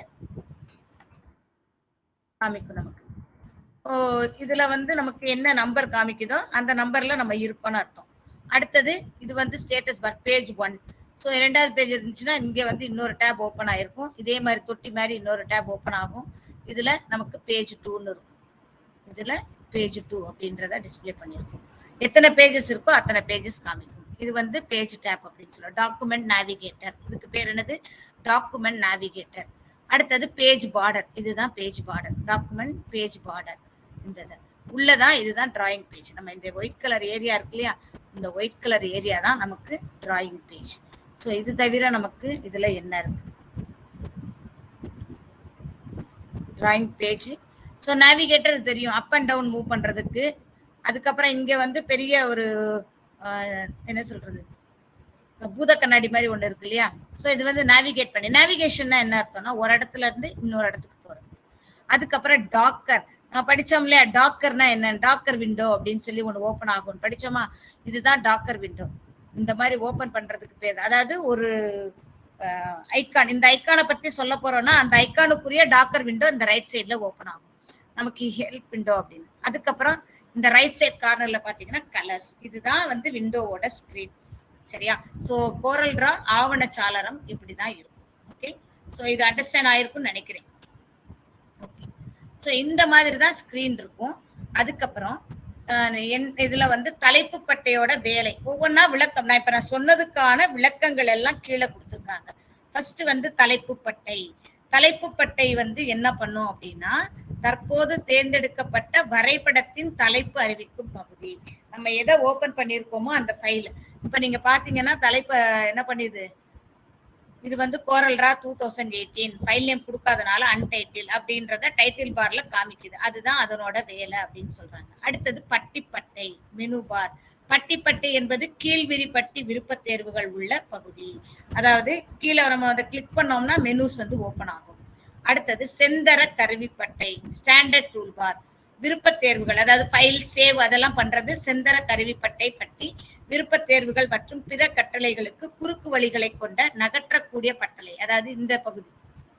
காமிக்கும் நமக்கு ஓ இதுல வந்து நமக்கு என்ன நம்பர் காமிக்குதோ அந்த நம்பர்ல நம்ம இருக்கோம்னு அர்த்தம் அடுத்தது இது வந்து status bar page one so இரண்டாவது பேஜ் இருந்துச்சுன்னா இங்க வந்து இன்னொரு டேப் ஓப்பன் ஆயிருக்கும் இதே மாதிரி தொட்டி மாதிரி இன்னொரு டேப் ஓப்பன் ஆகும் இதுல நமக்கு பேஜ் டூன்னு இருக்கும் இதுல பேஜ் டூ அப்படின்றத டிஸ்ப்ளே பண்ணியிருக்கும் எத்தனை பேஜஸ் இருக்கோ அத்தனை பேஜஸ் காமிக்கும் இது வந்து பேஜ் டேப் அப்படின்னு சொல்லுவோம் டாக்குமெண்ட் நேவிகேட்டர் இதுக்கு பேர் என்னது டாக்குமெண்ட் நேவிகேட்டர் அடுத்தது பேஜ் பார்டர் இதுதான் page border document page border இந்த இது. உள்ளதான் இதுதான் டிராயிங் பேஜ் நம்ம இந்த ஒயிட் கலர் ஏரியா இருக்கு இல்லையா இந்த ஒயிட் கலர் ஏரியா தான் நமக்கு டிராயிங் பேஜ் ஸோ இது தவிர நமக்கு இதுல என்ன இருக்கு டிராயிங் பேஜ் ஸோ நேவிகேட்டர் தெரியும் அப் அண்ட் டவுன் மூவ் பண்றதுக்கு அதுக்கப்புறம் இங்க வந்து பெரிய ஒரு ஆஹ், என்ன சொல்றது பூத கண்ணாடி மாதிரி ஒண்ணு இருக்கு இல்லையா சோ இது வந்து நேவிகேட் பண்ணி நேவிகேஷன்னா என்ன அர்த்தம்னா ஒரு இடத்துல இருந்து இன்னொரு இடத்துக்கு போறது அதுக்கப்புறம் டாக்கர் நம்ம படிச்சோம் இல்லையா டாக்கர்னா என்ன டாக்கர் விண்டோ அப்படின்னு சொல்லி ஒண்ணு ஓபன் ஆகும் படிச்சோமா இதுதான் டாக்கர் விண்டோ இந்த மாதிரி ஓபன் பண்றதுக்கு பேர் அதாவது ஒரு ஐக்கான் இந்த ஐக்கானை பத்தி சொல்ல போறோம்னா அந்த ஐக்கானுக்குரிய டாக்கர் விண்டோ இந்த ரைட் சைடுல ஓபன் ஆகும் நமக்கு ஹெல்ப் விண்டோ அப்படின்னு அதுக்கப்புறம் இந்த ரைட் சைட் கார்னர்ல பாத்தீங்கன்னா கலர்ஸ் இதுதான் வந்து விண்டோவோட ஸ்கிரீன் சரியா சோ கோரல் டிரா ஆவண சாளரம் இப்படிதான் இருக்கும் ஓகே சோ இது அண்டர்ஸ்டாண்ட் ஆயிருக்கும்னு நினைக்கிறேன் ஓகே சோ இந்த மாதிரி தான் ஸ்கிரீன் இருக்கும் அதுக்கப்புறம் அஹ், என்- இதுல வந்து தலைப்பு பட்டையோட வேலை ஒவ்வொன்றா விளக்கம் நான் இப்ப நான் சொன்னதுக்கான விளக்கங்கள் எல்லாம் கீழே கொடுத்துருக்காங்க ஃபர்ஸ்ட் வந்து தலைப்பு பட்டை தலைப்பு பட்டை வந்து என்ன பண்ணும் அப்படின்னா தற்போது தேர்ந்தெடுக்கப்பட்ட வரைபடத்தின் தலைப்பு அறிவிக்கும் பகுதி நம்ம எதை ஓபன் பண்ணியிருக்கோமோ அந்த ஃபைல் இப்ப நீங்க பாத்தீங்கன்னா தலைப்பு என்ன பண்ணுது இது வந்து Coreldraw two thousand eighteen file name கொடுக்காதனால அன்டைட்டில் அப்படின்றத டைட்டில் பார்ல காமிக்குது அதுதான் அதனோட வேலை அப்படின்னு சொல்றாங்க அடுத்தது பட்டிப்பட்டை மெனு பார் பட்டிப்பட்டை என்பது கீழ்விரி பட்டி விருப்பத் தேர்வுகள் உள்ள பகுதி அதாவது கீழே நம்ம அதை கிளிக் பண்ணோம்னா மெனுஸ் வந்து ஓபன் ஆகும் அடுத்தது செந்தர கருவிப்பட்டை ஸ்டாண்டர்ட் டூல் பார் விருப்பத் தேர்வுகள் அதாவது ஃபைல் சேவ் அதெல்லாம் பண்றது செந்தர கருவிப்பட்டை பட்டி விருப்பத் தேர்வுகள் மற்றும் பிற கட்டளைகளுக்கு குறுக்கு வழிகளை கொண்ட நகற்றக்கூடிய பட்டளை அதாவது இந்த பகுதி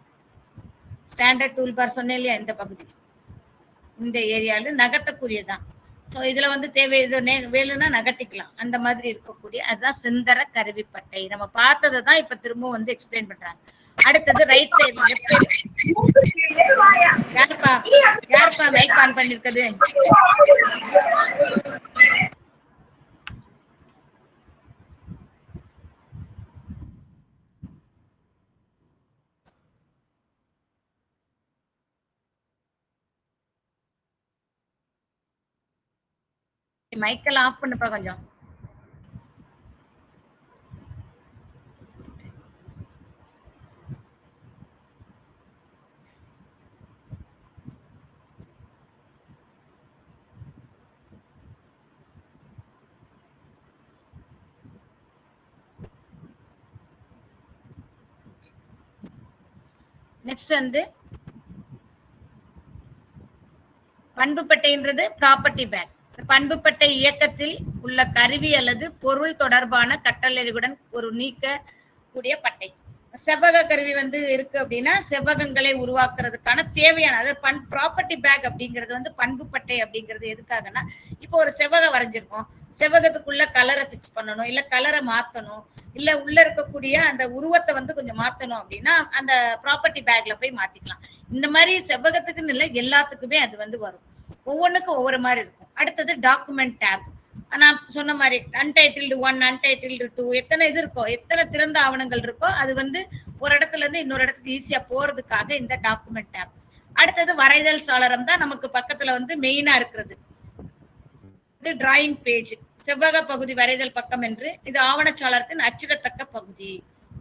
ஸ்டாண்டர்ட் டூல் பார் சொன்னேன் இல்லையா இந்த பகுதி இந்த ஏரியால நகர்த்தக்கூடியதான் ஸோ இதுல வந்து தேவை இது நே- வேணும்னா நகட்டிக்கலாம் அந்த மாதிரி இருக்கக்கூடிய அதுதான் செந்தர கருவிப்பட்டை நம்ம பார்த்ததை தான் இப்ப திரும்ப வந்து எக்ஸ்பிளைன் பண்றாங்க அடுத்தது ரைட் சைடு லெஃப்ட் சைடு யாருப்பா யாருப்பா மைக் ஆன் பண்ணிருக்குது மைக்கெல்லாம் ஆஃப் பண்ணுப்பா கொஞ்சம் நெக்ஸ்ட் வந்து பண்புப்பட்டைன்றது ப்ராப்பர்ட்டி பேக் பண்புப்பட்டை இயக்கத்தில் உள்ள கருவி அல்லது பொருள் தொடர்பான கட்டளைகளுடன் ஒரு நீக்க கூடிய பட்டை செவ்வக கருவி வந்து இருக்கு அப்படின்னா செவ்வகங்களை உருவாக்குறதுக்கான தேவையான அதாவது பண் ப்ராப்பர்ட்டி பேக் அப்படிங்கிறது வந்து பண்புப்பட்டை அப்படிங்கிறது எதுக்காகன்னா இப்போ ஒரு செவ்வகம் வரைஞ்சிருக்கோம் செவ்வகத்துக்குள்ள கலரை ஃபிக்ஸ் பண்ணணும் இல்ல கலரை மாத்தணும் இல்ல உள்ள இருக்கக்கூடிய அந்த உருவத்தை வந்து கொஞ்சம் மாத்தணும் அப்படின்னா அந்த ப்ராப்பர்ட்டி பேக்ல போய் மாத்திக்கலாம் இந்த மாதிரி செவ்வகத்துக்குன்னு இல்லை எல்லாத்துக்குமே அது வந்து வரும் ஒவ்வொன்றுக்கும் ஒவ்வொரு மாதிரி இருக்கும் அடுத்தது டாக்குமெண்ட் டேப் நான் சொன்ன மாதிரி அன்டைட்டில்டு ஒன் அன்டைட்டில்டு டூ எத்தனை இது இருக்கோ எத்தனை திறந்த ஆவணங்கள் இருக்கோ அது வந்து ஒரு இடத்துல இருந்து இன்னொரு இடத்துக்கு ஈஸியா போறதுக்காக இந்த டாக்குமெண்ட் டேப் அடுத்தது வரைதல் சாளரம் தான் நமக்கு பக்கத்துல வந்து மெயினா இருக்கிறது இது டிராயிங் பேஜ் செவ்வக பகுதி வரைதல் பக்கம் என்று இது ஆவணச்சாளரத்தின் அச்சிடத்தக்க பகுதி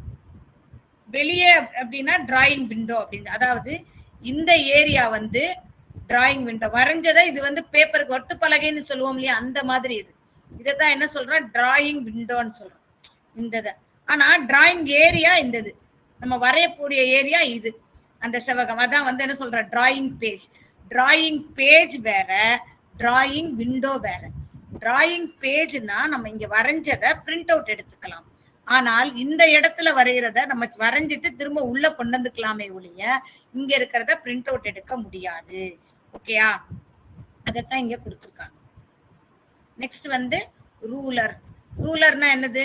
வெளியே அப்படின்னா டிராயிங் விண்டோ அப்படின்னு அதாவது இந்த ஏரியா வந்து டிராயிங் விண்டோ வரைஞ்சதை இது வந்து பேப்பருக்கு ஒட்டு பலகைன்னு சொல்லுவோம் இல்லையா அந்த மாதிரி இது இதைத்தான் என்ன சொல்றோம் டிராயிங் விண்டோன்னு சொல்றோம் இந்த இதை ஆனா டிராயிங் ஏரியா இந்த இது நம்ம வரையக்கூடிய ஏரியா இது அந்த செவகம் அதான் வந்து என்ன சொல்ற டிராயிங் பேஜ் டிராயிங் பேஜ் வேற டிராயிங் விண்டோ வேற டிராயிங் பேஜ்னா நம்ம இங்க வரைஞ்சதை பிரிண்ட் அவுட் எடுத்துக்கலாம் ஆனால் இந்த இடத்துல வரைகிறத நம்ம வரைஞ்சிட்டு திரும்ப உள்ள கொண்டு வந்துக்கலாமே ஒழிய இங்க இருக்கிறத பிரிண்ட் அவுட் எடுக்க முடியாது ஓகேயா அதைத்தான் இங்க கொடுத்துருக்காங்க நெக்ஸ்ட் வந்து ரூலர் ரூலர்னா என்னது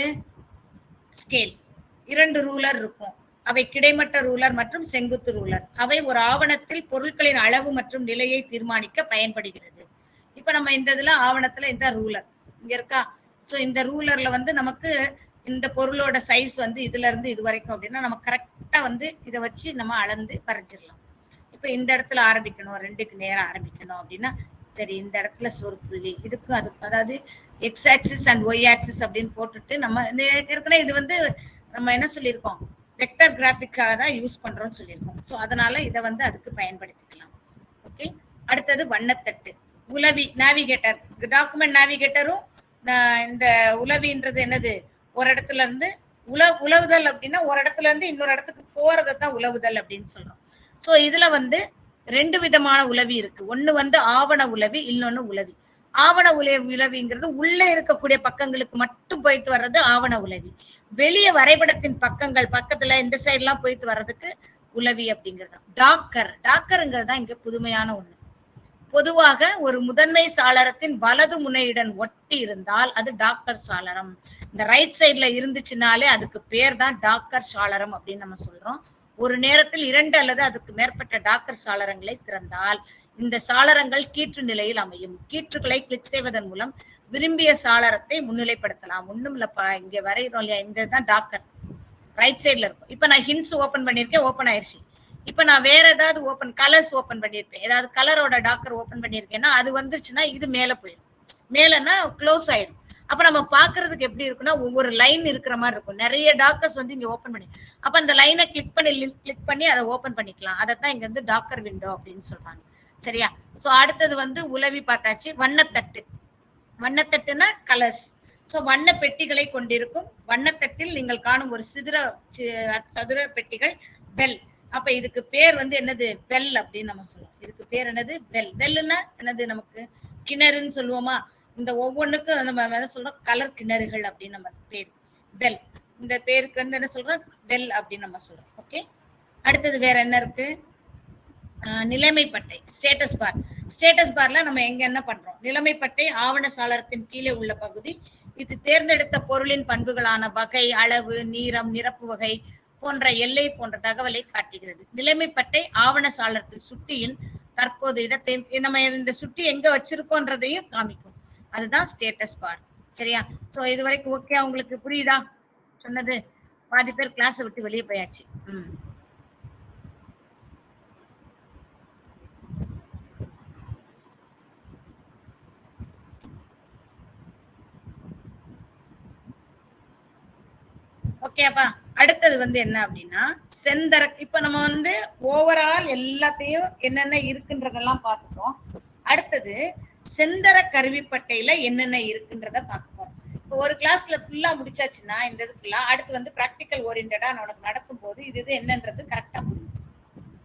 ஸ்கேல் இரண்டு ரூலர் இருக்கும் அவை கிடைமட்ட ரூலர் மற்றும் செங்குத்து ரூலர் அவை ஒரு ஆவணத்தில் பொருட்களின் அளவு மற்றும் நிலையை தீர்மானிக்க பயன்படுகிறது இப்ப நம்ம இந்த இதுல ஆவணத்துல இந்த ரூலர் இங்க இருக்கா சோ இந்த ரூலர்ல வந்து நமக்கு இந்த பொருளோட சைஸ் வந்து இதுல இருந்து இது வரைக்கும் அப்படின்னா நம்ம கரெக்டா வந்து இதை வச்சு நம்ம அளந்து வரைஞ்சிடலாம் இப்ப இந்த இடத்துல ஆரம்பிக்கணும் ரெண்டுக்கு நேரம் ஆரம்பிக்கணும் அப்படின்னா சரி இந்த இடத்துல சொரு புள்ளி இதுக்கும் அது அதாவது X axis and Y axis அப்படின்னு போட்டுட்டு நம்ம இந்த ஏற்கனவே இது வந்து நம்ம என்ன சொல்லியிருக்கோம் வெக்டர் கிராஃபிக்காக தான் யூஸ் பண்றோம்னு சொல்லியிருக்கோம் ஸோ அதனால இதை வந்து அதுக்கு பயன்படுத்திக்கலாம் ஓகே அடுத்தது வண்ணத்தட்டு உலவி நேவிகேட்டர் டாக்குமெண்ட் நேவிகேட்டரும் இந்த உலவின்றது என்னது ஒரு இடத்துல இருந்து உல உலவுதல் அப்படின்னா ஒரு இடத்துல இருந்து இன்னொரு இடத்துக்கு போறதை தான் உலவுதல் அப்படின்னு சொல்றோம் சோ இதுல வந்து ரெண்டு விதமான உலவி இருக்கு ஒண்ணு வந்து ஆவண உலவி இன்னொன்னு உலவி ஆவண உலவி உலவிங்கிறது உள்ள இருக்கக்கூடிய பக்கங்களுக்கு மட்டும் போயிட்டு வர்றது ஆவண உலவி வெளிய வரைபடத்தின் பக்கங்கள் பக்கத்துல இந்த சைடு எல்லாம் போயிட்டு வர்றதுக்கு உலவி அப்படிங்கிறது டாக்கர் டாக்கருங்கிறது தான் இங்க புதுமையான ஒண்ணு பொதுவாக ஒரு முதன்மை சாளரத்தின் வலது முனையுடன் ஒட்டி இருந்தால் அது டாக்டர் சாளரம் இந்த ரைட் சைட்ல இருந்துச்சுனாலே அதுக்கு பேர் தான் டாக்டர் சாளரம் அப்படின்னு நம்ம சொல்றோம் ஒரு நேரத்தில் இரண்டு அல்லது அதுக்கு மேற்பட்ட டாக்டர் சாளரங்களை திறந்தால் இந்த சாளரங்கள் கீற்று நிலையில் அமையும் கீற்றுகளை கிளிக் செய்வதன் மூலம் விரும்பிய சாளரத்தை முன்னிலைப்படுத்தலாம் ஒண்ணும் இல்லப்பா இங்க வரைகிறோம் இல்லையா இந்த தான் டாக்டர் ரைட் சைட்ல இருக்கும் இப்ப நான் ஹின்ஸ் ஓபன் பண்ணிருக்கேன் ஓபன் ஆயிருச்சு இப்ப நான் வேற ஏதாவது ஓபன் கலர்ஸ் ஓபன் பண்ணிருப்பேன் ஏதாவது கலரோட டாக்கர் ஓபன் பண்ணிருக்கேன்னா அது வந்துருச்சுன்னா இது மேல போயிடும் மேலன்னா க்ளோஸ் ஆயிடும் அப்ப நம்ம பாக்குறதுக்கு எப்படி இருக்குன்னா ஒவ்வொரு லைன் இருக்கிற மாதிரி இருக்கும் நிறைய டாக்கர்ஸ் வந்து இங்க ஓபன் பண்ணி அப்ப அந்த லைனை கிளிக் பண்ணி கிளிக் பண்ணி அதை ஓபன் பண்ணிக்கலாம் அதைத்தான் இங்க வந்து டாக்கர் விண்டோ அப்படின்னு சொல்றாங்க சரியா சோ அடுத்தது வந்து உலவி பார்த்தாச்சு வண்ணத்தட்டு வண்ணத்தட்டுனா கலர்ஸ் சோ வண்ண பெட்டிகளை கொண்டிருக்கும் வண்ணத்தட்டில் நீங்கள் காணும் ஒரு சிதிர சதுர பெட்டிகள் பெல் அப்ப இதுக்கு பேர் வந்து என்னது பெல் அப்படின்னு நம்ம சொல்லுவோம் இதுக்கு பேர் என்னது பெல் பெல்லுன்னா என்னது நமக்கு கிணறுன்னு சொல்லுவோமா இந்த ஒவ்வொன்றுக்கும் நம்ம என்ன சொல்றோம் கலர் கிணறுகள் அப்படின்னு நம்ம பேர் பெல் இந்த பேருக்கு வந்து என்ன சொல்றோம் பெல் அப்படின்னு நம்ம சொல்றோம் ஓகே அடுத்தது வேற என்ன இருக்கு நிலைமைப்பட்டை ஸ்டேட்டஸ் பார் ஸ்டேட்டஸ் பார்ல நம்ம எங்க என்ன பண்றோம் நிலைமைப்பட்டை ஆவண சாளரத்தின் கீழே உள்ள பகுதி இது தேர்ந்தெடுத்த பொருளின் பண்புகளான வகை அளவு நீரம் நிரப்பு வகை போன்ற எல்லை போன்ற தகவலை காட்டுகிறது நிலைமைப்பட்டை ஆவண சாளரத்தில் சுட்டியின் தற்போது இடத்தை நம்ம இந்த சுட்டி எங்க வச்சிருக்கோன்றதையும் காமிக்கும் அதுதான் ஸ்டேட்டஸ் பார் சரியா சோ இது வரைக்கும் ஓகே உங்களுக்கு புரியுதா சொன்னது பாதி பேர் கிளாஸ் விட்டு வெளியே போயாச்சு ம் ஓகேப்பா அடுத்தது வந்து என்ன அப்படின்னா செந்தர இப்ப நம்ம வந்து ஓவரால் எல்லாத்தையும் என்னென்ன இருக்குன்றதெல்லாம் பார்த்துட்டோம் அடுத்தது செந்தர கருவிப்பட்டையில என்னென்ன இருக்குன்றத பார்ப்போம் இப்போ ஒரு கிளாஸ்ல ஃபுல்லா முடிச்சாச்சுன்னா இந்த இது ஃபுல்லா அடுத்து வந்து ப்ராக்டிக்கல் ஓரியன்டா நான் உனக்கு நடத்தும் போது இது இது என்னன்றது கரெக்டா புரியும்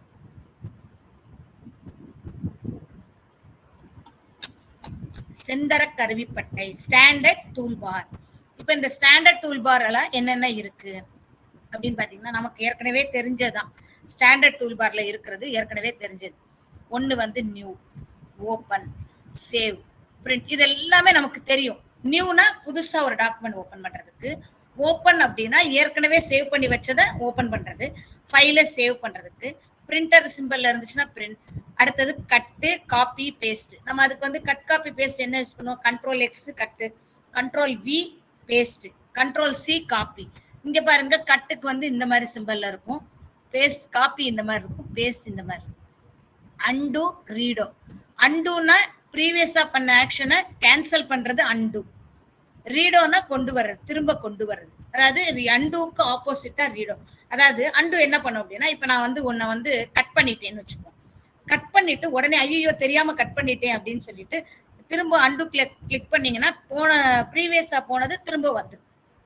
செந்தர கருவிப்பட்டை ஸ்டாண்டர்ட் டூல் பார் இப்போ இந்த ஸ்டாண்டர்ட் டூல் பார் எல்லாம் என்னென்ன இருக்கு அப்படின்னு பாத்தீங்கன்னா நமக்கு ஏற்கனவே தெரிஞ்சதுதான் ஸ்டாண்டர்ட் டூல் பார்ல இருக்கிறது ஏற்கனவே தெரிஞ்சது ஒன்னு வந்து நியூ ஓபன் சேவ் பிரிண்ட் இது எல்லாமே நமக்கு தெரியும் நியூனா புதுசா ஒரு டாக்குமெண்ட் ஓபன் பண்றதுக்கு ஓபன் அப்படின்னா ஏற்கனவே சேவ் பண்ணி வச்சதை ஓபன் பண்றது ஃபைலை சேவ் பண்றதுக்கு பிரிண்டர் சிம்பிள்ல இருந்துச்சுன்னா பிரிண்ட் அடுத்தது கட்டு காப்பி பேஸ்ட் நம்ம அதுக்கு வந்து கட் காப்பி பேஸ்ட் என்ன யூஸ் பண்ணுவோம் control X cut control V paste control C copy இங்க பாருங்க கட்டுக்கு வந்து இந்த மாதிரி சிம்பிள்ல இருக்கும் பேஸ்ட் காப்பி இந்த மாதிரி இருக்கும் பேஸ்ட் இந்த மாதிரி இருக்கும் அண்டு ரீடோ அண்டுனா ப்ரீவியஸா பண்ண ஆக்ஷனை கேன்சல் பண்றது அண்டு ரீடோனா கொண்டு வர்றது திரும்ப கொண்டு வர்றது அதாவது அண்டுக்கு ஆப்போசிட்டா ரீடோ அதாவது அண்டு என்ன பண்ணும் அப்படின்னா இப்ப நான் வந்து உன்னை வந்து கட் பண்ணிட்டேன்னு வச்சுக்கோ கட் பண்ணிட்டு உடனே ஐயோ தெரியாம கட் பண்ணிட்டேன் அப்படின்னு சொல்லிட்டு திரும்ப அண்டு கிளிக் கிளிக் பண்ணீங்கன்னா போன ப்ரீவியஸா போனது திரும்ப வந்துடும்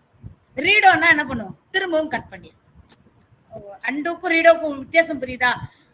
ரீடோனா என்ன பண்ணுவோம் திரும்பவும் கட் பண்ணிடும் அண்டுக்கும் ரீடோக்கும் வித்தியாசம் புரியுதா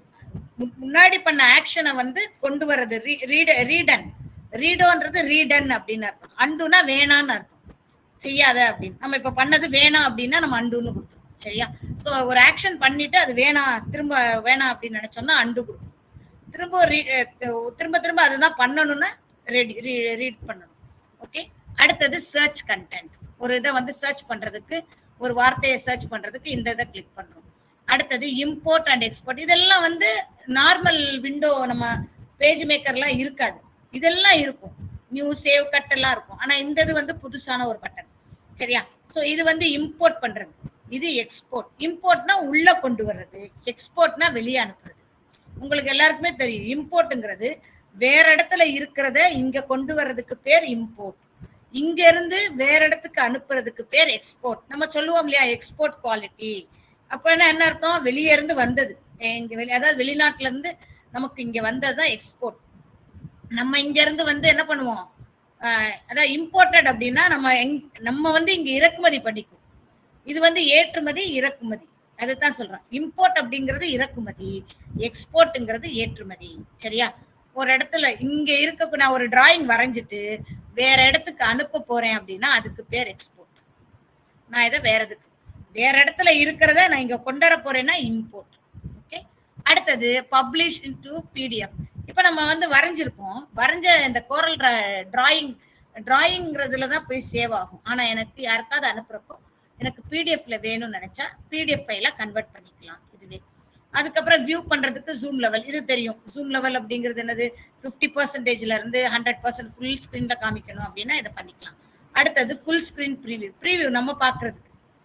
மு- முன்னாடி பண்ண ஆக்ஷனை வந்து கொண்டு வர்றது ரீட ரீடன் ரீடோன்றது ரீடன் அப்படின்னு அர்த்தம் அண்டுனா வேணான்னு அர்த்தம் செய்யாத அப்படின்னு நம்ம இப்ப பண்ணது வேணாம் அப்படின்னா நம்ம அண்டுன்னு கொடுத்துருவோம் சரியா சோ ஒரு ஆக்ஷன் பண்ணிட்டு அது வேணாம் திரும்ப வேணாம் அப்படின்னு நினைச்சோம்னா அண்டு கொடுக்கும் திரும்ப re- அஹ் திரும்ப திரும்ப அதுதான் பண்ணணும்னா ரெடி ரீட் பண்ணணும் ஓகே அடுத்தது சர்ச் கண்டென்ட் ஒரு இதை வந்து சர்ச் பண்றதுக்கு ஒரு வார்த்தையை சர்ச் பண்றதுக்கு இந்த இதை கிளிக் பண்றோம் அடுத்தது இம்போர்ட் அண்ட் எக்ஸ்போர்ட் இதெல்லாம் வந்து நார்மல் விண்டோ நம்ம பேஜ் மேக்கர்லாம் இருக்காது இதெல்லாம் இருக்கும் நியூ சேவ் கட் எல்லாம் இருக்கும் ஆனா இந்த இது வந்து புதுசான ஒரு பட்டன் சரியா சோ இது வந்து இம்போர்ட் பண்றது இது எக்ஸ்போர்ட் இம்போர்ட்னா உள்ள கொண்டு வர்றது எக்ஸ்போர்ட்னா வெளியே அனுப்புறது உங்களுக்கு எல்லாருக்குமே தெரியும் இம்போர்ட்ங்கிறது வேற இடத்துல இருக்கிறத இங்க கொண்டு வர்றதுக்கு பேர் இம்போர்ட் இங்க இருந்து வேற இடத்துக்கு அனுப்புறதுக்கு பேர் எக்ஸ்போர்ட் நம்ம சொல்லுவோம் இல்லையா எக்ஸ்போர்ட் குவாலிட்டி அப்ப என்ன அர்த்தம் வெளியே இருந்து வந்தது இங்க வெளி அதாவது வெளிநாட்டுல இருந்து நமக்கு இங்க வந்ததுதான் எக்ஸ்போர்ட் நம்ம இங்க இருந்து வந்து என்ன பண்ணுவோம் ஆஹ் அதாவது இம்போர்ட்டட் அப்படின்னா நம்ம எங் நம்ம வந்து இங்க இறக்குமதி பண்ணிக்குவோம் இது வந்து ஏற்றுமதி இறக்குமதி அதுதான் சொல்றேன் இம்போர்ட் அப்படிங்கிறது இறக்குமதி எக்ஸ்போர்ட்ங்கிறது ஏற்றுமதி சரியா ஒரு இடத்துல இங்க இருக்க நான் ஒரு டிராயிங் வரைஞ்சிட்டு வேற இடத்துக்கு அனுப்ப போறேன் அப்படின்னா அதுக்கு பேர் எக்ஸ்போர்ட் நான் இதை வேற இதுக்கு வேற இடத்துல இருக்கிறத நான் இங்க கொண்டு வர போறேன்னா இம்போர்ட் ஓகே அடுத்தது பப்ளிஷ் இன்டு பிடிஎஃப் இப்ப நம்ம வந்து வரைஞ்சிருக்கோம் வரைஞ்ச இந்த கோரல் டிராயிங் டிராயிங்கிறதுல தான் போய் சேவ் ஆகும் ஆனா எனக்கு யாருக்காவது அனுப்புறப்போ எனக்கு பிடிஎஃப்ல வேணும்னு நினைச்சா பிடிஎஃப் ஃபைல கன்வெர்ட் பண்ணிக்கலாம் இதுவே அதுக்கப்புறம் வியூ பண்றதுக்கு ஜூம் லெவல் இது தெரியும் ஜூம் லெவல் அப்படிங்கிறது என்னது ஃபிஃப்டி பர்சன்டேஜ்ல இருந்து ஹண்ட்ரட் பர்சன்ட் ஃபுல் ஸ்கிரீன்ல காமிக்கணும் அப்படின்னா இதை பண்ணிக்கலாம் அடுத்தது ஃபுல் ஸ்கிரீன் ப்ரீவியூ ப்ரீவியூ நம்ம பாக்குறதுக்கு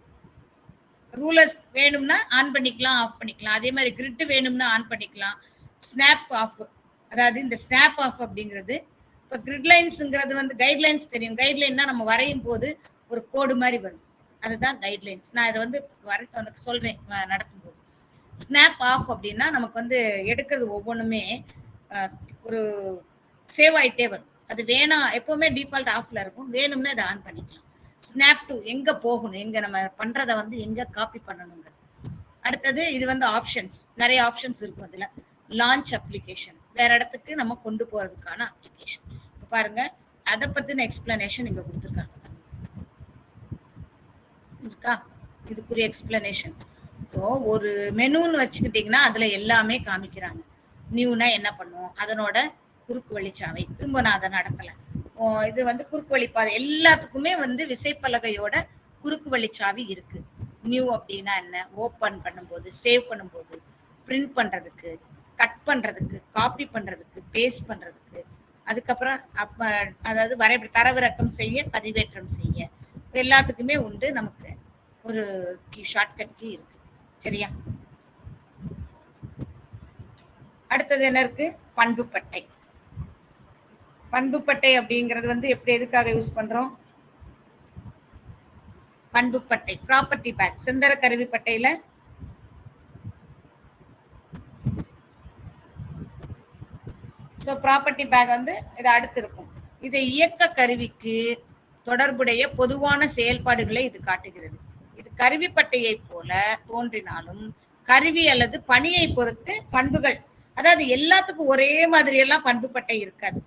ரூலர்ஸ் வேணும்னா ஆன் பண்ணிக்கலாம் ஆஃப் பண்ணிக்கலாம் அதே மாதிரி கிரிட் வேணும்னா ஆன் பண்ணிக்கலாம் ஸ்னாப் ஆஃப் அதாவது இந்த ஸ்னாப் ஆஃப் அப்படிங்கிறது இப்போ கிரிட் லைன்ஸ்ங்கிறது வந்து கைட்லைன்ஸ் தெரியும் கைட்லைன்னா நம்ம வரையும் போது ஒரு கோடு மாதிரி வரும் அதுதான் கைட்லைன்ஸ் நான் இதை வந்து வர உனக்கு சொல்றேன் அஹ் நடத்தும் போது ஸ்னாப் ஆஃப் அப்படின்னா நமக்கு வந்து எடுக்கிறது ஒவ்வொன்றுமே அஹ், ஒரு சேவ் ஆயிட்டே வரும் அது வேணாம் எப்பவுமே டிஃபால்ட் ஆஃப்ல இருக்கும் வேணும்னா இதை ஆன் பண்ணிக்கலாம் ஸ்னாப் டு எங்க போகணும் எங்க நம்ம பண்றத வந்து எங்க காப்பி பண்ணணுங்க அடுத்தது இது வந்து ஆப்ஷன்ஸ் நிறைய ஆப்ஷன்ஸ் இருக்கும் அதுல லான்ச் அப்ளிகேஷன் வேற இடத்துக்கு நம்ம கொண்டு போறதுக்கான அப்ளிகேஷன் இப்ப பாருங்க அதை பத்தின எக்ஸ்பிளனேஷன் இங்க கொடுத்துருக்காங்க இருக்கா இதுக்குரிய எக்ஸ்பிளனேஷன் ஸோ ஒரு மெனுன்னு வச்சுக்கிட்டீங்கன்னா அதுல எல்லாமே காமிக்கிறாங்க நியூனா என்ன பண்ணும் அதனோட குறுக்கு வழிச்சாவை திரும்ப நான் அதை நடக்கல ஓ, இது வந்து குறுக்கு வழிப்பாதை எல்லாத்துக்குமே வந்து விசைப்பலகையோட குறுக்கு வழிச்சாவி இருக்கு நியூ அப்படின்னா என்ன ஓபன் பண்ணும்போது சேவ் பண்ணும்போது பிரிண்ட் பண்றதுக்கு கட் பண்றதுக்கு காப்பி பண்றதுக்கு பேஸ்ட் பண்றதுக்கு அதுக்கப்புறம் அப்ப அதாவது வரைபட தரவிறக்கம் செய்ய பதிவேற்றம் செய்ய எல்லாத்துக்குமே உண்டு நமக்கு ஒரு கீ ஷார்ட்கட் கீ இருக்கு சரியா அடுத்தது என்ன இருக்கு பண்புப்பட்டை பண்புப்பட்டை அப்படிங்கிறது வந்து எப்படி எதுக்காக யூஸ் பண்றோம் பண்புப்பட்டை ப்ராப்பர்ட்டி பேக் சுந்தர கருவிப்பட்டையில ஸோ ப்ராப்பர்ட்டி பேக் வந்து இது அடுத்து இருக்கும் இது இயக்க கருவிக்கு தொடர்புடைய பொதுவான செயல்பாடுகளை இது காட்டுகிறது இது கருவிப்பட்டையை போல தோன்றினாலும் கருவி அல்லது பணியை பொறுத்து பண்புகள் அதாவது எல்லாத்துக்கும் ஒரே மாதிரி எல்லாம் பண்புப்பட்டை இருக்காது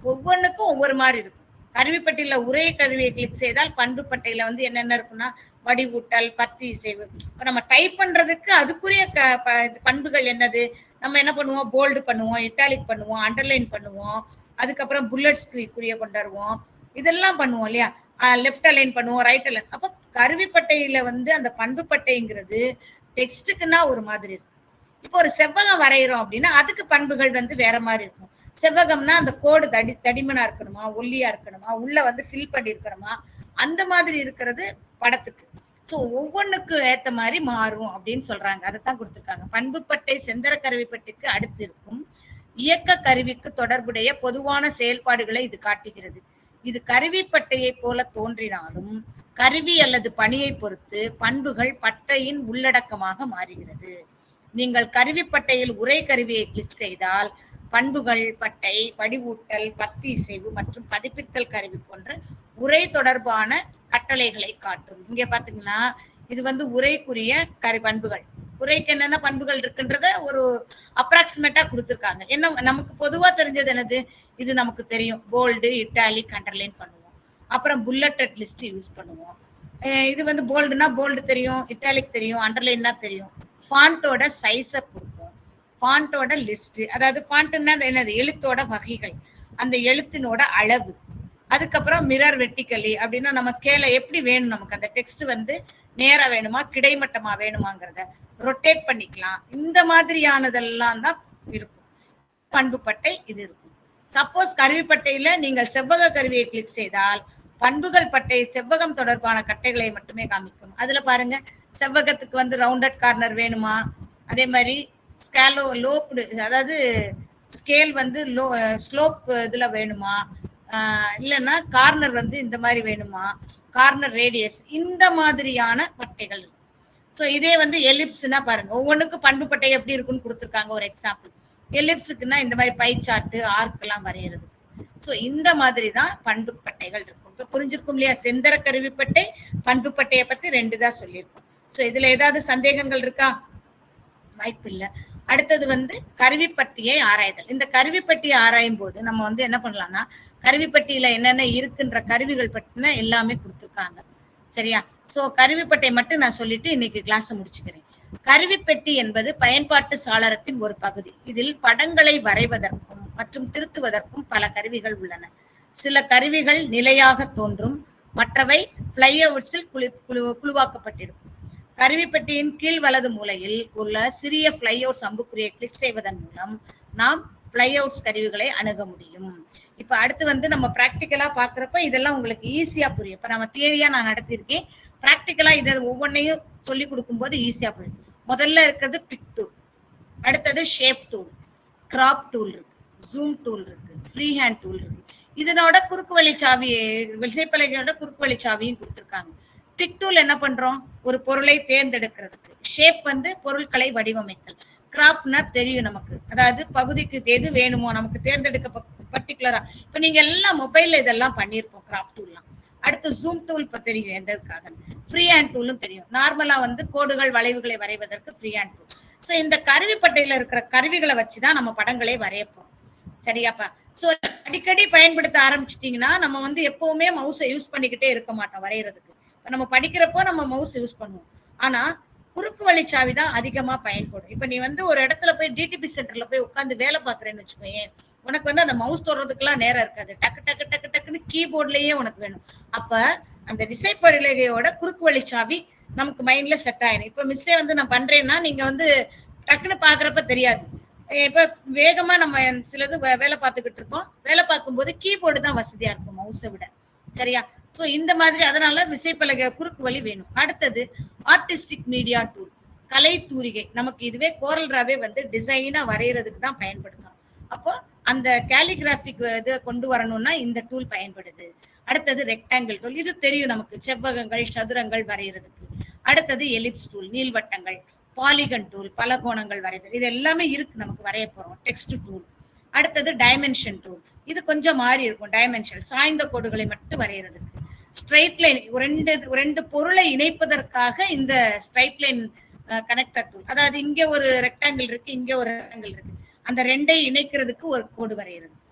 ஒவ்வொன்றுக்கும் ஒவ்வொரு மாதிரி இருக்கும் கருவிப்பட்டியில உரை கருவியை கிளிக் செய்தால் பண்பு பட்டையில வந்து என்னென்ன இருக்குன்னா வடிவூட்டல் பத்தி இசைவு இப்ப நம்ம டைப் பண்றதுக்கு அதுக்குரிய க- ப- பண்புகள் என்னது நம்ம என்ன பண்ணுவோம் போல்டு பண்ணுவோம் இட்டாலிக் பண்ணுவோம் அண்டர்லைன் பண்ணுவோம் அதுக்கப்புறம் புல்லட்ஸ் குறிய கொண்டு வருவோம் இதெல்லாம் பண்ணுவோம் இல்லையா லெஃப்ட் அலைன் பண்ணுவோம் ரைட் அலைன் அப்ப கருவிப்பட்டையில வந்து அந்த பண்பு பட்டைங்கிறது டெக்ஸ்டுக்குன்னா ஒரு மாதிரி இருக்கும் இப்போ ஒரு செவ்வகம் வரைகிறோம் அப்படின்னா அதுக்கு பண்புகள் வந்து வேற மாதிரி இருக்கும் செவ்வகம்னா அந்த கோடு தடி தடிமனா இருக்கணுமா ஒல்லியா இருக்கணுமா உள்ள வந்து ஃபில் பண்ணி இருக்கணுமா அந்த மாதிரி இருக்கிறது படத்துக்கு சோ ஒவ்வொன்றுக்கு ஏத்த மாதிரி மாறும் அப்படின்னு சொல்றாங்க அதைத்தான் கொடுத்திருக்காங்க பண்புப்பட்டை செந்தர கருவிப்பட்டிக்கு அடுத்து இருக்கும் இயக்க கருவிக்கு தொடர்புடைய பொதுவான செயல்பாடுகளை இது காட்டுகிறது இது கருவிப்பட்டையை போல தோன்றினாலும் கருவி அல்லது பணியை பொறுத்து பண்புகள் பட்டையின் உள்ளடக்கமாக மாறுகிறது நீங்கள் கருவிப்பட்டையில் உரை கருவியை கிளிக் செய்தால் பண்புகள் பட்டை வடிவூட்டல் பத்தி இசைவு மற்றும் பதிப்பித்தல் கருவி போன்ற உரை தொடர்பான கட்டளைகளை காட்டும் இங்க பாத்தீங்கன்னா இது வந்து உரைக்குரிய கரு பண்புகள் உரைக்கு என்னென்ன பண்புகள் இருக்குன்றத ஒரு அப்ராக்சிமேட்டா கொடுத்திருக்காங்க என்ன நமக்கு பொதுவா தெரிஞ்சது என்னது இது நமக்கு தெரியும் போல்டு இட்டாலிக் அண்டர்லைன் பண்ணுவோம் அப்புறம் புல்லட்டட் லிஸ்ட் யூஸ் பண்ணுவோம் அஹ் இது வந்து போல்டுனா போல்டு தெரியும் இட்டாலிக் தெரியும் அண்டர்லைன்னா தெரியும் ஃபாண்டோட சைஸை கொடுப்போம் ஃபாண்டோட லிஸ்ட் அதாவது ஃபாண்ட்னா என்னது எழுத்தோட வகைகள் அந்த எழுத்தினோட அளவு அதுக்கப்புறம் மிரர் வெட்டிக்கலி அப்படின்னா நம்ம கேள எப்படி வேணும் நமக்கு அந்த டெக்ஸ்ட் வந்து நேரா வேணுமா கிடைமட்டமா வேணுமாங்கிறத ரொட்டேட் பண்ணிக்கலாம் இந்த மாதிரியானதெல்லாம் தான் இருக்கும் பண்புப்பட்டை இது இருக்கும் சப்போஸ் கருவிப்பட்டையில நீங்கள் செவ்வக கருவியை கிளிக் செய்தால் பண்புகள் பட்டை செவ்வகம் தொடர்பான கட்டைகளை மட்டுமே காமிக்கும் அதுல பாருங்க செவ்வகத்துக்கு வந்து ரவுண்டட் கார்னர் வேணுமா அதே மாதிரி ஸ்கேலோ லோப்டு அதாவது ஸ்கேல் வந்து லோ ஸ்லோப் இதுல வேணுமா ஆஹ் இல்லைன்னா கார்னர் வந்து இந்த மாதிரி வேணுமா கார்னர் ரேடியஸ் இந்த மாதிரியான பட்டைகள் இருக்கும் ஸோ இதே வந்து எலிப்ஸ்னா பாருங்க ஒவ்வொன்றுக்கும் பண்பு பட்டை எப்படி இருக்குன்னு கொடுத்துருக்காங்க ஒரு எக்ஸாம்பிள் எலிப்ஸுக்குன்னா இந்த மாதிரி பை சார்ட்டு ஆர்க் எல்லாம் வரைகிறது ஸோ இந்த மாதிரி தான் பண்பு பட்டைகள் இருக்கும் இப்போ புரிஞ்சிருக்கும் இல்லையா செந்தர கருவிப்பட்டை பண்பு பட்டையை பத்தி ரெண்டு தான் சொல்லியிருக்கோம் ஸோ இதுல ஏதாவது சந்தேகங்கள் இருக்கா வாய்ப்பு இல்லை அடுத்தது வந்து கருவிப்பட்டியை ஆராய்தல் இந்த கருவிப்பட்டியை ஆராயும் போது நம்ம வந்து என்ன பண்ணலாம்னா கருவிப்பட்டியில என்னென்ன இருக்குன்ற கருவிகள் பற்றின எல்லாமே கொடுத்துருக்காங்க சரியா சோ கருவிப்பட்டை மட்டும் நான் சொல்லிட்டு இன்னைக்கு கிளாஸ் முடிச்சுக்கிறேன் கருவிப்பெட்டி என்பது பயன்பாட்டு சாளரத்தின் ஒரு பகுதி இதில் படங்களை வரைவதற்கும் மற்றும் திருத்துவதற்கும் பல கருவிகள் உள்ளன சில கருவிகள் நிலையாக தோன்றும் மற்றவை பிளைஅவுட்ஸில் குழு குழு குழுவாக்கப்பட்டிருக்கும் கருவிப்பெட்டியின் கீழ் வலது மூலையில் உள்ள சிறிய பிளைஅவுட்ஸ் அம்புக்குறியை கிளிக் செய்வதன் மூலம் நாம் பிளைஅவுட்ஸ் கருவிகளை அணுக முடியும் இப்ப அடுத்து வந்து நம்ம பிராக்டிக்கலா பாக்குறப்ப இதெல்லாம் உங்களுக்கு ஈஸியா புரியும் இப்ப நம்ம தியரியா நான் நடத்தியிருக்கேன் பிராக்டிக்கலா இதை ஒவ்வொன்றையும் சொல்லி கொடுக்கும்போது ஈஸியா புரியும் முதல்ல இருக்கிறது பிக் டூல் அடுத்தது ஷேப் டூல் கிராப் டூல் இருக்கு ஜூம் டூல் இருக்கு ஃப்ரீ ஹேண்ட் டூல் இருக்கு இதனோட குறுக்கு வழி சாவி விசைப்பலகையோட குறுக்கு வழி சாவியும் கொடுத்துருக்காங்க பிக் டூல் என்ன பண்றோம் ஒரு பொருளை தேர்ந்தெடுக்கிறதுக்கு ஷேப் வந்து பொருட்களை வடிவமைத்தல் கிராப்னா தெரியும் நமக்கு அதாவது பகுதிக்கு எது வேணுமோ நமக்கு தேர்ந்தெடுக்க பர்டிகுலரா இப்ப நீங்க எல்லாம் மொபைல்ல இதெல்லாம் பண்ணிருப்போம் கிராப் டூல்லாம் அடுத்து ஜூம் டூல் இப்ப தெரியும் எதற்காக ஃப்ரீ ஹேண்ட் டூலும் தெரியும் நார்மலா வந்து கோடுகள் வளைவுகளை வரைவதற்கு ஃப்ரீ ஹேண்ட் டூல் ஸோ இந்த கருவிப்பட்டையில இருக்கிற கருவிகளை வச்சுதான் நம்ம படங்களை வரையப்போம் சரியாப்பா ஸோ அடிக்கடி பயன்படுத்த ஆரம்பிச்சிட்டீங்கன்னா நம்ம வந்து எப்பவுமே மவுஸை யூஸ் பண்ணிக்கிட்டே இருக்க மாட்டோம் வரைகிறதுக்கு இப்ப நம்ம படிக்கிறப்போ நம்ம மவுஸ் யூஸ் பண்ணுவோம் ஆனா குறுக்கு வழிச்சாவி தான் அதிகமா பயன்படும் இப்ப நீ வந்து ஒரு இடத்துல போய் டிடிபி சென்டர்ல போய் உட்காந்து வேலை பாக்குறேன்னு வச்சுக்கோயேன் உனக்கு வந்து அந்த மவுஸ் தொடுறதுக்குலாம் நேரம் இருக்காது டக்கு டக்கு டக்கு டக்குன்னு கீபோர்ட்லயே உனக்கு வேணும் அப்ப அந்த விசைப்படிலகையோட குறுக்கு வழிச்சாவி நமக்கு மைண்ட்ல செட் ஆயிடும் இப்ப மிஸ்ஸே வந்து நான் பண்றேன்னா நீங்க வந்து டக்குன்னு பாக்குறப்ப தெரியாது இப்ப வேகமா நம்ம சிலது வே- வேலை பார்த்துக்கிட்டு இருக்கோம் வேலை பார்க்கும்போது கீபோர்டு தான் வசதியா இருக்கும் மவுஸை விட சரியா சோ இந்த மாதிரி அதனால விசைப்பலகை குறுக்கு வழி வேணும் அடுத்தது ஆர்டிஸ்டிக் மீடியா டூல் கலை தூரிகை நமக்கு இதுவே கோரல்ராவே வந்து டிசைனா வரைகிறதுக்கு தான் பயன்படுத்தணும் அப்போ அந்த கேலிகிராபிக் இது கொண்டு வரணும்னா இந்த டூல் பயன்படுது அடுத்தது ரெக்டாங்கிள் டூல் இது தெரியும் நமக்கு செவ்வகங்கள் சதுரங்கள் வரைகிறதுக்கு அடுத்தது எலிப்ஸ் டூல் நீள்வட்டங்கள் பாலிகன் டூல் பலகோணங்கள் வரைதல் இது எல்லாமே இருக்கு நமக்கு வரைய போறோம் டெக்ஸ்ட் டூல் அடுத்தது டைமென்ஷன் டூல் இது கொஞ்சம் மாறி இருக்கும் டைமென்ஷன் சாய்ந்த கோடுகளை மட்டும் வரைகிறதுக்கு ஸ்ட்ரைட் லைன் ரெண்டு ரெண்டு பொருளை இணைப்பதற்காக இந்த ஸ்ட்ரைட் லைன் கனெக்டர் டூல் அதாவது இங்க ஒரு ரெக்டாங்கிள் இருக்கு இங்க ஒரு ரெக்டாங்கிள் இருக்கு அந்த ரெண்டை இணைக்கிறதுக்கு ஒரு கோடு வரைகிறது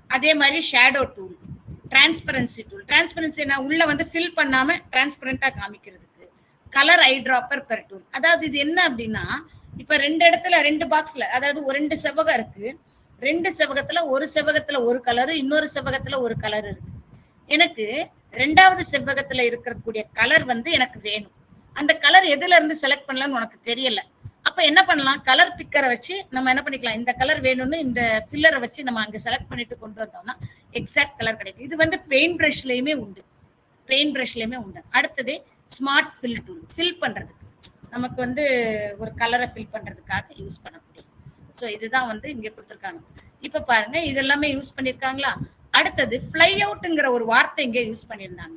அதே மாதிரி shadow tool transparency tool transparency நான் உள்ள வந்து ஃபில் பண்ணாம டிரான்ஸ்பரண்டா காமிக்கிறதுக்கு கலர் ஐ டிராப்பர் பெர் டூல் அதாவது இது என்ன அப்படின்னா இப்ப ரெண்டு இடத்துல ரெண்டு பாக்ஸ்ல அதாவது ஒரு ரெண்டு செவ்வகம் இருக்கு ரெண்டு செவ்வகத்துல ஒரு செவ்வகத்துல ஒரு கலர் இன்னொரு செவ்வகத்துல ஒரு கலர் இருக்கு எனக்கு ரெண்டாவது செவ்வகத்துல இருக்கக்கூடிய கலர் வந்து எனக்கு வேணும் அந்த கலர் எதுல இருந்து செலக்ட் பண்ணலாம்னு உனக்கு தெரியல அப்ப என்ன பண்ணலாம் கலர் பிக்கரை வச்சு நம்ம என்ன பண்ணிக்கலாம் இந்த கலர் வேணும்னு இந்த ஃபில்லரை வச்சு நம்ம அங்க செலக்ட் பண்ணிட்டு கொண்டு வந்தோம்னா எக்ஸாக்ட் கலர் கிடைக்கும் இது வந்து பெயிண்ட் பிரஷ்லயுமே உண்டு பெயிண்ட் பிரஷ்லயுமே உண்டு அடுத்தது ஸ்மார்ட் ஃபில் டூல் ஃபில் பண்றதுக்கு நமக்கு வந்து ஒரு கலரை ஃபில் பண்றதுக்காக யூஸ் பண்ணக்கூடிய ஸோ இதுதான் வந்து இங்க கொடுத்துருக்காங்க இப்ப பாருங்க இது எல்லாமே யூஸ் பண்ணிருக்காங்களா அடுத்தது ஃப்ளை அவுட்ங்கிற ஒரு வார்த்தை இங்க யூஸ் பண்ணியிருந்தாங்க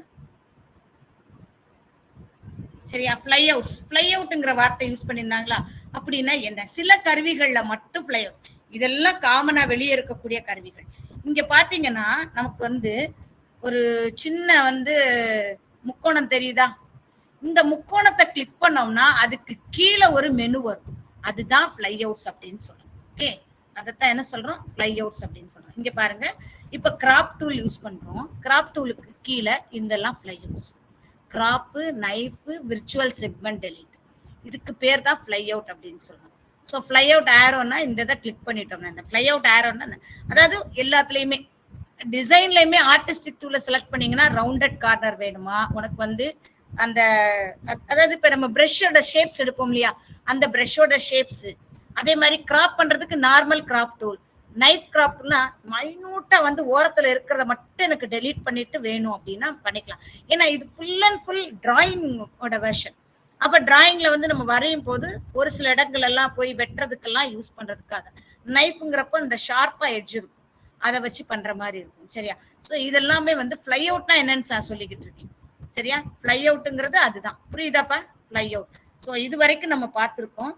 சரியா ஃப்ளை அவுட்ஸ் ஃப்ளை அவுட்ங்கிற வார்த்தை யூஸ் பண்ணியிருந்தாங்களா அப்படின்னா என்ன சில கருவிகள்ல மட்டும் ஃப்ளை அவுட் இதெல்லாம் காமனா வெளியே இருக்கக்கூடிய கருவிகள் இங்க பாத்தீங்கன்னா நமக்கு வந்து ஒரு சின்ன வந்து முக்கோணம் தெரியுதா இந்த முக்கோணத்தை கிளிக் பண்ணோம்னா அதுக்கு கீழே ஒரு மெனு வரும் அதுதான் ஃப்ளை அவுட்ஸ் அப்படின்னு சொல்றோம் ஓகே அதைத்தான் என்ன சொல்றோம் ஃப்ளை அவுட்ஸ் அப்படின்னு சொல்றோம் இங்க பாருங்க இப்ப கிராப் டூல் யூஸ் பண்றோம் கிராப் டூலுக்கு கீழே இதெல்லாம் fly outs crop knife virtual segment delete இதுக்கு பேர் தான் ஃப்ளை அவுட் அப்படின்னு சொல்றோம் ஸோ ஃப்ளை அவுட் ஆரோன்னா இந்த இதை கிளிக் பண்ணிட்டோம்னா இந்த ஃப்ளை அவுட் ஆரோன்னா அதாவது எல்லாத்துலயுமே டிசைன்லயுமே ஆர்டிஸ்டிக் டூல செலக்ட் பண்ணீங்கன்னா ரவுண்டட் கார்னர் வேணுமா உனக்கு வந்து அந்த அ- அதாவது இப்ப நம்ம பிரஷோட ஷேப்ஸ் எடுப்போம் இல்லையா அந்த பிரஷோட ஷேப்ஸ் அதே மாதிரி கிராப் பண்றதுக்கு நார்மல் கிராப் டூல் நைஃப் கிராப்னா மைனூட்டா வந்து ஓரத்துல இருக்கிறத மட்டும் எனக்கு டெலீட் பண்ணிட்டு வேணும் அப்படின்னா பண்ணிக்கலாம் ஏன்னா இது ஃபுல் அண்ட் ஃபுல் டிராயிங்கோட வெர்ஷன் அப்ப டிராயிங்ல வந்து நம்ம வரையும் போது ஒரு சில இடங்கள் எல்லாம் போய் வெட்டுறதுக்கெல்லாம் யூஸ் பண்றதுக்காக நைஃப்ங்கிறப்போ இந்த ஷார்ப்பா எட்ஜ் இருக்கும் அதை வச்சு பண்ற மாதிரி இருக்கும் சரியா சோ இதெல்லாமே வந்து ஃப்ளை அவுட்னா என்னன்னு நான் சொல்லிக்கிட்டு இருக்கேன் சரியா ஃப்ளை அவுட்டுங்கிறது அதுதான் புரியுதாப்பா ஃப்ளை அவுட் சோ இது வரைக்கும் நம்ம பார்த்திருக்கோம்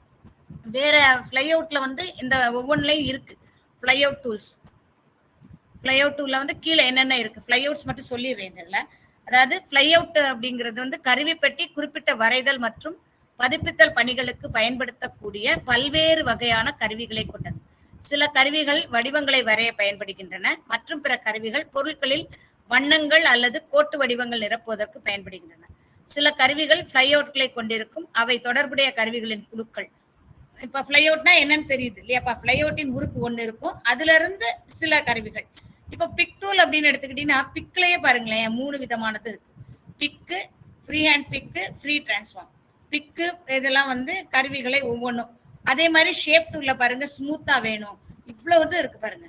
வேற ஃப்ளை அவுட்ல வந்து இந்த ஒவ்வொன்றுலயும் இருக்கு fly out tools fly out டூல்ல வந்து கீழே என்னென்ன இருக்கு ஃப்ளை அவுட்ஸ் மட்டும் சொல்லிடுறேன் இதுல அதாவது ஃப்ளை அவுட் அப்படிங்கிறது வந்து கருவி பெட்டி குறிப்பிட்ட வரைதல் மற்றும் பதிப்பித்தல் பணிகளுக்கு பயன்படுத்தக்கூடிய பல்வேறு வகையான கருவிகளை கொண்டது சில கருவிகள் வடிவங்களை வரைய பயன்படுகின்றன மற்றும் பிற கருவிகள் பொருட்களில் வண்ணங்கள் அல்லது கோட்டு வடிவங்கள் நிரப்புவதற்கு பயன்படுகின்றன சில கருவிகள் ஃப்ளை அவுட்களை கொண்டிருக்கும் அவை தொடர்புடைய கருவிகளின் குழுக்கள் இப்ப ஃப்ளை அவுட்னா என்னன்னு தெரியுது இல்லையாப்பா ஃப்ளை அவுட்டின் உறுப்பு ஒண்ணு இருக்கும் அதுல இருந்து சில கருவிகள் இப்ப பிக் டூல் அப்படின்னு எடுத்துக்கிட்டீங்கன்னா பிக்லயே பாருங்களேன் மூணு விதமானது இருக்கு pick free hand pick free transform pick இதெல்லாம் வந்து கருவிகளை ஒவ்வொன்றும் அதே மாதிரி ஷேப் டூல்ல பாருங்க ஸ்மூத்தா வேணும் இவ்வளவு இது இருக்கு பாருங்க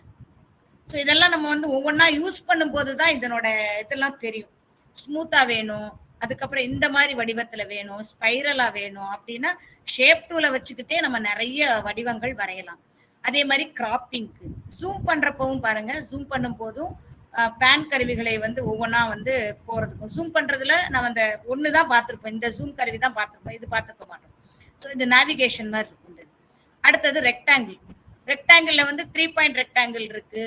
ஸோ இதெல்லாம் நம்ம வந்து ஒவ்வொன்றா யூஸ் பண்ணும்போது தான் இதனோட இதெல்லாம் தெரியும் ஸ்மூத்தா வேணும் அதுக்கப்புறம் இந்த மாதிரி வடிவத்துல வேணும் ஸ்பைரலா வேணும் அப்படின்னா ஷேப் டூல வச்சுக்கிட்டே நம்ம நிறைய வடிவங்கள் வரையலாம் அதே மாதிரி கிராப்பிங்க்கு ஜூம் பண்றப்பவும் பாருங்க ஜூம் பண்ணும் போதும் பேன் கருவிகளை வந்து ஒவ்வொன்றா வந்து போறதுக்கும் ஜூம் பண்றதுல நம்ம அந்த ஒன்று தான் பார்த்துருப்போம் இந்த ஜூம் கருவி தான் பார்த்துருப்போம் இது பார்த்துருக்க மாட்டோம் ஸோ இது நேவிகேஷன் மாதிரி இருக்கும் இது. அடுத்தது ரெக்டாங்கிள் ரெக்டாங்கிள்ல வந்து த்ரீ பாயிண்ட் ரெக்டாங்கிள் இருக்கு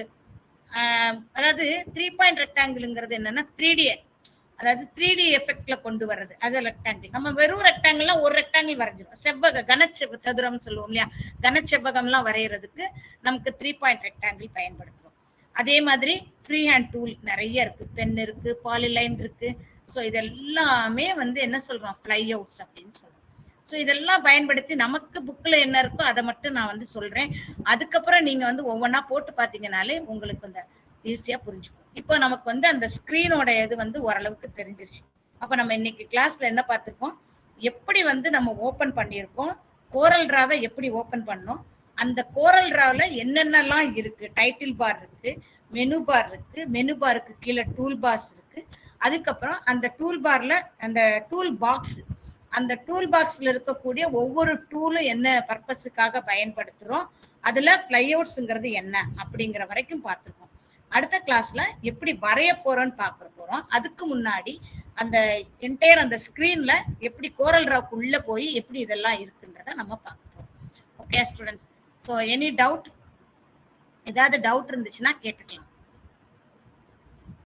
ஆஹ் அதாவது த்ரீ பாயிண்ட் ரெக்டாங்கிள்ங்கிறது என்னன்னா த்ரீ டி அதாவது த்ரீ டி எஃபெக்ட்ல கொண்டு வர்றது அது ரெக்டாங்கிள் நம்ம வெறும் ரெக்டாங்கிள்னா ஒரு ரெக்டாங்கிள் வரைஞ்சிரும் செவ்வக கனச்செவ்வ சதுரம் சொல்லுவோம் இல்லையா கனச்செவ்வகம்லாம் வரைகிறதுக்கு நமக்கு த்ரீ பாயிண்ட் ரெக்டாங்கிள் பயன்படுத்துறோம் அதே மாதிரி ஃப்ரீ ஹேண்ட் டூல் நிறைய இருக்கு பென் இருக்கு பாலிலைன் இருக்கு ஸோ இதெல்லாமே வந்து என்ன சொல்றோம் ஃப்ளை அவுட்ஸ் அப்படின்னு சொல்றோம் ஸோ இதெல்லாம் பயன்படுத்தி நமக்கு புக்ல என்ன இருக்கோ அதை மட்டும் நான் வந்து சொல்றேன் அதுக்கப்புறம் நீங்க வந்து ஒவ்வொன்றா போட்டு பார்த்தீங்கனாலே உங்களுக்கு அந்த ஈஸியா புரிஞ்சுக்கும் இப்போ நமக்கு வந்து அந்த ஸ்கிரீனோட இது வந்து ஓரளவுக்கு தெரிஞ்சிருச்சு அப்ப நம்ம இன்னைக்கு கிளாஸ்ல என்ன பார்த்திருக்கோம் எப்படி வந்து நம்ம ஓபன் பண்ணியிருக்கோம் கோரல் டிராவை எப்படி ஓபன் பண்ணோம் அந்த கோரல் டிராவில் என்னென்னலாம் இருக்கு டைட்டில் பார் இருக்கு மெனு பார் இருக்கு மெனு பாருக்கு கீழே டூல் பார்ஸ் இருக்கு அதுக்கப்புறம் அந்த டூல் பார்ல அந்த டூல் பாக்ஸ் அந்த டூல் பாக்ஸ்ல இருக்கக்கூடிய ஒவ்வொரு டூலும் என்ன பர்பஸுக்காக பயன்படுத்துறோம் அதுல ஃபிளைஅவுட்ஸ்ங்கிறது என்ன அப்படிங்கிற வரைக்கும் பார்த்துருக்கோம் அடுத்த கிளாஸ்ல எப்படி வரைய போறோம்னு பார்க்க போறோம் அதுக்கு முன்னாடி அந்த என்டையர் அந்த ஸ்கிரீன்ல எப்படி கோரல் ராக் உள்ள போய் எப்படி இதெல்லாம் இருக்குன்றத நம்ம பார்க்க போறோம் okay students so any doubt ஏதாவது டவுட் இருந்துச்சுன்னா கேட்டுக்கலாம்